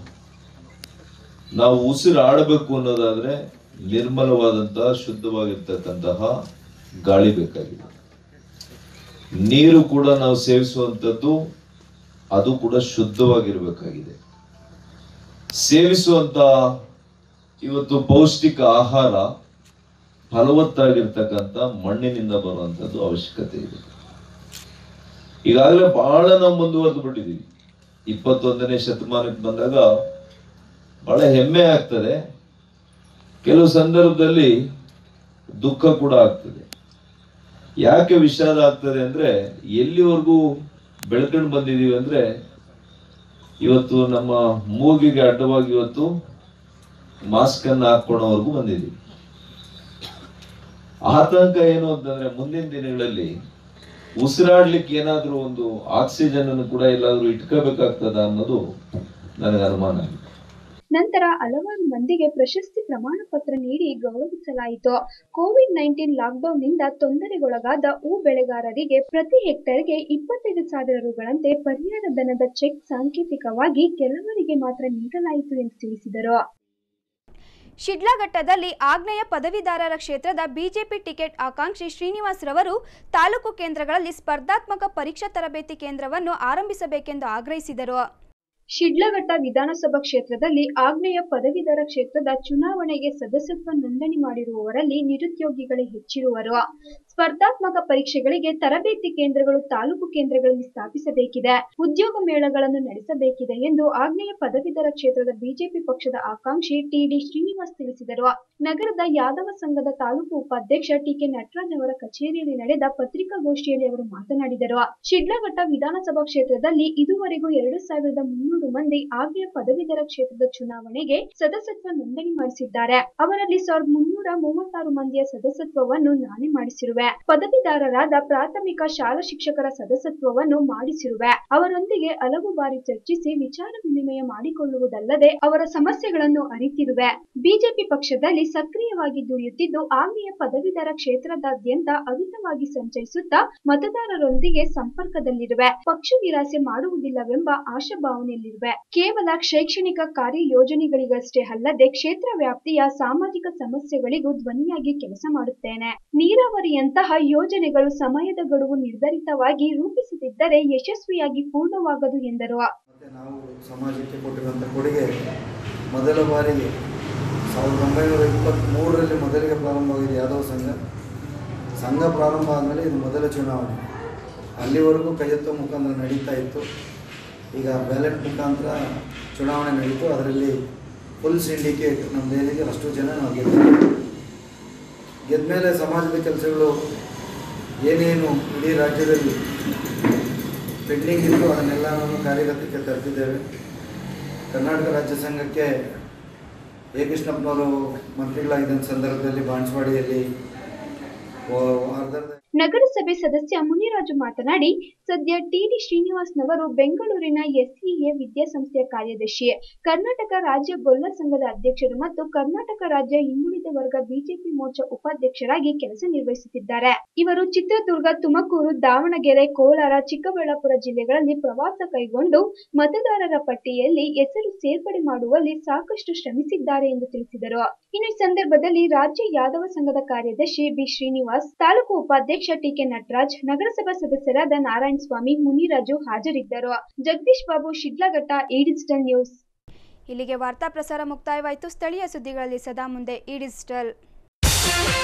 Speaker 22: ನಾವು ಉಸಿರಾಡಬೇಕು ಅನ್ನೋದಾದ್ರೆ ನಿರ್ಮಲವಾದಂತಹ ಶುದ್ಧವಾಗಿರ್ತಕ್ಕಂತಹ ಗಾಳಿ ಬೇಕಾಗಿದೆ ನೀರು ಕೂಡ ನಾವು ಸೇವಿಸುವಂಥದ್ದು ಅದು ಕೂಡ ಶುದ್ಧವಾಗಿರ್ಬೇಕಾಗಿದೆ ಸೇವಿಸುವಂತ ಇವತ್ತು ಪೌಷ್ಟಿಕ ಆಹಾರ ಫಲವತ್ತಾಗಿರ್ತಕ್ಕಂಥ ಮಣ್ಣಿನಿಂದ ಬರುವಂಥದ್ದು ಅವಶ್ಯಕತೆ ಇದೆ ಈಗಾಗಲೇ ಬಹಳ ನಾವು ಮುಂದುವರೆದು ಬಿಟ್ಟಿದ್ದೀವಿ ಇಪ್ಪತ್ತೊಂದನೇ ಶತಮಾನಕ್ಕೆ ಬಂದಾಗ ಬಹಳ ಹೆಮ್ಮೆ ಆಗ್ತದೆ ಕೆಲವು ಸಂದರ್ಭದಲ್ಲಿ ದುಃಖ ಕೂಡ ಆಗ್ತದೆ ಯಾಕೆ ವಿಷಾದ ಆಗ್ತದೆ ಅಂದ್ರೆ ಎಲ್ಲಿವರೆಗೂ ಬೆಳ್ಕೊಂಡು ಬಂದಿದೀವಿ ಅಂದ್ರೆ ಇವತ್ತು ನಮ್ಮ ಮೂಗಿಗೆ ಅಡ್ಡವಾಗಿ ಇವತ್ತು ಮಾಸ್ಕ್ ಅನ್ನು ಹಾಕೊಳ್ಳೋವರೆಗೂ ಬಂದಿದ್ದೀವಿ ಆತಂಕ ಏನು ಅಂತಂದ್ರೆ ಮುಂದಿನ ದಿನಗಳಲ್ಲಿ ಉಸಿರಾಡ್ಲಿಕ್ಕೆ ಏನಾದ್ರೂ ಒಂದು ಆಕ್ಸಿಜನ್ ಅನ್ನು ಕೂಡ ಎಲ್ಲಾದ್ರೂ ಇಟ್ಕೋಬೇಕಾಗ್ತದ ಅನ್ನೋದು ನನಗೆ ಅನುಮಾನ ಇದೆ
Speaker 1: ನಂತರ ಹಲವಾರು ಮಂದಿಗೆ ಪ್ರಶಸ್ತಿ ಪ್ರಮಾಣ ಪತ್ರ ನೀಡಿ ಗೌರವಿಸಲಾಯಿತು ಕೋವಿಡ್ ನೈನ್ಟೀನ್ ಲಾಕ್ಡೌನ್ ನಿಂದ ತೊಂದರೆಗೊಳಗಾದ ಹೂ ಬೆಳೆಗಾರರಿಗೆ ಪ್ರತಿ ಹೆಕ್ಟರ್ಗೆ ಇಪ್ಪತ್ತೈದು ಸಾವಿರ ರುಗಳಂತೆ ಪರಿಹಾರ ಧನದ ಚೆಕ್ ಸಾಂಕೇತಿಕವಾಗಿ ಕೆಲವರಿಗೆ ಮಾತ್ರ ನೀಡಲಾಯಿತು ಎಂದು ತಿಳಿಸಿದರು
Speaker 7: ಶಿಡ್ಲಘಟ್ಟದಲ್ಲಿ ಆಗ್ನೇಯ ಪದವೀಧರರ ಕ್ಷೇತ್ರದ ಬಿಜೆಪಿ ಟಿಕೆಟ್ ಆಕಾಂಕ್ಷಿ ಶ್ರೀನಿವಾಸ್ ರವರು ತಾಲೂಕು ಕೇಂದ್ರಗಳಲ್ಲಿ ಸ್ಪರ್ಧಾತ್ಮಕ ಪರೀಕ್ಷಾ ತರಬೇತಿ ಕೇಂದ್ರವನ್ನು ಆರಂಭಿಸಬೇಕೆಂದು ಆಗ್ರಹಿಸಿದರು
Speaker 1: ಶಿಡ್ಲಘಟ್ಟ ವಿಧಾನಸಭಾ ಕ್ಷೇತ್ರದಲ್ಲಿ ಆಗ್ನೇಯ ಪದವೀಧರ ಕ್ಷೇತ್ರದ ಚುನಾವಣೆಗೆ ಸದಸ್ಯತ್ವ ನೋಂದಣಿ ಮಾಡಿರುವವರಲ್ಲಿ ನಿರುದ್ಯೋಗಿಗಳೇ ಹೆಚ್ಚಿರುವರು ಸ್ಪರ್ಧಾತ್ಮಕ ಪರೀಕ್ಷೆಗಳಿಗೆ ತರಬೇತಿ ಕೇಂದ್ರಗಳು ತಾಲೂಕು ಕೇಂದ್ರಗಳಲ್ಲಿ ಸ್ಥಾಪಿಸಬೇಕಿದೆ ಉದ್ಯೋಗ ಮೇಳಗಳನ್ನು ನಡೆಸಬೇಕಿದೆ ಎಂದು ಆಗ್ನೇಯ ಪದವೀಧರ ಕ್ಷೇತ್ರದ ಬಿಜೆಪಿ ಪಕ್ಷದ ಆಕಾಂಕ್ಷಿ ಟಿಡಿ ಶ್ರೀನಿವಾಸ್ ತಿಳಿಸಿದರು ನಗರದ ಯಾದವ ಸಂಘದ ತಾಲೂಕು ಉಪಾಧ್ಯಕ್ಷ ಟಿಕೆ ನಟರಾಜ್ ಅವರ ಕಚೇರಿಯಲ್ಲಿ ನಡೆದ ಪತ್ರಿಕಾಗೋಷ್ಠಿಯಲ್ಲಿ ಅವರು ಮಾತನಾಡಿದರು ಶಿಡ್ಲಘಟ್ಟ ವಿಧಾನಸಭಾ ಕ್ಷೇತ್ರದಲ್ಲಿ ಇದುವರೆಗೂ ಎರಡು ಸಾವಿರದ ಮುನ್ನೂರು ಮಂದಿ ಆಗ್ನೇಯ ಪದವೀಧರ ಕ್ಷೇತ್ರದ ಚುನಾವಣೆಗೆ ಸದಸ್ಯತ್ವ ನೋಂದಣಿ ಮಾಡಿಸಿದ್ದಾರೆ ಅವರಲ್ಲಿ ಸಾವಿರದ ಮುನ್ನೂರ ಮೂವತ್ತಾರು ಮಂದಿಯ ಸದಸ್ಯತ್ವವನ್ನು ನಾನೇ ಮಾಡಿಸಿರುವೆ ಪದವೀಧರರಾದ ಪ್ರಾಥಮಿಕ ಶಾಲಾ ಶಿಕ್ಷಕರ ಸದಸ್ಯತ್ವವನ್ನು ಮಾಡಿಸಿರುವೆ ಅವರೊಂದಿಗೆ ಹಲವು ಬಾರಿ ಚರ್ಚಿಸಿ ವಿಚಾರ ವಿನಿಮಯ ಮಾಡಿಕೊಳ್ಳುವುದಲ್ಲದೆ ಅವರ ಸಮಸ್ಯೆಗಳನ್ನು ಅರಿತಿರುವೆ ಬಿಜೆಪಿ ಪಕ್ಷದಲ್ಲಿ ಸಕ್ರಿಯವಾಗಿ ದುಡಿಯುತ್ತಿದ್ದು ಆಗ್ನೇಯ ಪದವೀಧರ ಕ್ಷೇತ್ರದಾದ್ಯಂತ ಅವಿತವಾಗಿ ಸಂಚರಿಸುತ್ತಾ ಮತದಾರರೊಂದಿಗೆ ಸಂಪರ್ಕದಲ್ಲಿರುವೆ ಪಕ್ಷ ನಿರಾಸೆ ಮಾಡುವುದಿಲ್ಲವೆಂಬ ಆಶಾಭಾವನೆಯಲ್ಲಿರುವೆ ಕೇವಲ ಶೈಕ್ಷಣಿಕ ಕಾರ್ಯ ಯೋಜನೆಗಳಿಗಷ್ಟೇ ಅಲ್ಲದೆ ಕ್ಷೇತ್ರ ವ್ಯಾಪ್ತಿಯ ಸಾಮಾಜಿಕ ಸಮಸ್ಯೆಗಳಿಗೂ ಧ್ವನಿಯಾಗಿ ಕೆಲಸ ಮಾಡುತ್ತೇನೆ ನೀರಾವರಿಯಂತಹ ಯೋಜನೆಗಳು ಸಮಯದ ಗಡುವು ನಿರ್ಧರಿತವಾಗಿ ರೂಪಿಸದಿದ್ದರೆ ಯಶಸ್ವಿಯಾಗಿ ಪೂರ್ಣವಾಗದು ಎಂದರು
Speaker 4: ನಾವು ಸಮಾಜಕ್ಕೆ ಕೊಟ್ಟಿರುವಂಥ ಕೊಡುಗೆ ಮೊದಲ ಬಾರಿಗೆ ಸಾವಿರದ ಒಂಬೈನೂರ ಇಪ್ಪತ್ತ್ಮೂರರಲ್ಲಿ ಮೊದಲಿಗೆ ಪ್ರಾರಂಭವಾಗಿದೆ ಯಾದವ ಸಂಘ ಸಂಘ ಪ್ರಾರಂಭ ಆದಮೇಲೆ ಇದು ಮೊದಲ ಚುನಾವಣೆ ಅಲ್ಲಿವರೆಗೂ ಕೈ ಎತ್ತುವ ಮುಖಾಂತರ ನಡೀತಾ ಇತ್ತು ಈಗ ಬ್ಯಾಲೆಟ್ ಮುಖಾಂತರ ಚುನಾವಣೆ ನಡೀತು ಅದರಲ್ಲಿ ಫುಲ್ ಸಿಂಡಿಕೇಟ್ ನಮ್ದು ಏನಿದೆ ಅಷ್ಟು ಜನ ನಾವು ಗೆದ್ದಿದ್ದೀವಿ ಗೆದ್ಮೇಲೆ ಸಮಾಜದ ಕೆಲಸಗಳು ಏನೇನು ಇಡೀ ರಾಜ್ಯದಲ್ಲಿ ಪೆಂಡಿಂಗ್ ಇತ್ತು ಅದನ್ನೆಲ್ಲ ನಾವು ಕಾರ್ಯಗತಕ್ಕೆ ತರ್ತಿದ್ದೇವೆ ಕರ್ನಾಟಕ ರಾಜ್ಯ ಸಂಘಕ್ಕೆ ಎ ಕೃಷ್ಣಪ್ಪನವರು ಮಂತ್ರಿಗಳಾಗಿದ್ದ ಸಂದರ್ಭದಲ್ಲಿ ಬಾಣಸ್ವಾಡಿಯಲ್ಲಿ ಅರ್ಧರ್ಧ
Speaker 1: ನಗರಸಭೆ ಸದಸ್ಯ ಮುನಿರಾಜು ಮಾತನಾಡಿ ಸದ್ಯ ಟಿಡಿ ಶ್ರೀನಿವಾಸ್ನವರು ಬೆಂಗಳೂರಿನ ಎಸ್ಇಎ ವಿದ್ಯಾಸಂಸ್ಥೆಯ ಕಾರ್ಯದರ್ಶಿ ಕರ್ನಾಟಕ ರಾಜ್ಯ ಗೊಲ್ಲ ಸಂಘದ ಅಧ್ಯಕ್ಷರು ಮತ್ತು ಕರ್ನಾಟಕ ರಾಜ್ಯ ಹಿಂದುಳಿದ ವರ್ಗ ಬಿಜೆಪಿ ಮೋರ್ಚಾ ಉಪಾಧ್ಯಕ್ಷರಾಗಿ ಕೆಲಸ ನಿರ್ವಹಿಸುತ್ತಿದ್ದಾರೆ ಇವರು ಚಿತ್ರದುರ್ಗ ತುಮಕೂರು ದಾವಣಗೆರೆ ಕೋಲಾರ ಚಿಕ್ಕಬಳ್ಳಾಪುರ ಜಿಲ್ಲೆಗಳಲ್ಲಿ ಪ್ರವಾಸ ಕೈಗೊಂಡು ಮತದಾರರ ಪಟ್ಟಿಯಲ್ಲಿ ಹೆಸರು ಸೇರ್ಪಡೆ ಮಾಡುವಲ್ಲಿ ಸಾಕಷ್ಟು ಶ್ರಮಿಸಿದ್ದಾರೆ ಎಂದು ತಿಳಿಸಿದರು ಇನ್ನು ಈ ಸಂದರ್ಭದಲ್ಲಿ ರಾಜ್ಯ ಯಾದವ ಸಂಘದ ಕಾರ್ಯದರ್ಶಿ ಬಿ ಶ್ರೀನಿವಾಸ್ ತಾಲೂಕು ಉಪಾಧ್ಯಕ್ಷ ಟಿಕೆ ನಟರಾಜ್ ನಗರಸಭಾ ಸದಸ್ಯರಾದ ನಾರಾಯಣ ಸ್ವಾಮಿ ಮುನಿರಾಜು ಹಾಜರಿದ್ದರು ಜಗದೀಶ್ ಬಾಬು ಶಿಡ್ಲಘಟ್ಟ ಈ ಡಿಜಿಟಲ್ ನ್ಯೂಸ್
Speaker 7: ಇಲ್ಲಿಗೆ ವಾರ್ತಾ ಪ್ರಸಾರ ಮುಕ್ತಾಯವಾಯಿತು ಸ್ಥಳೀಯ ಸುದ್ದಿಗಳಲ್ಲಿ ಸದಾ ಮುಂದೆ ಈ ಡಿಜಿಟಲ್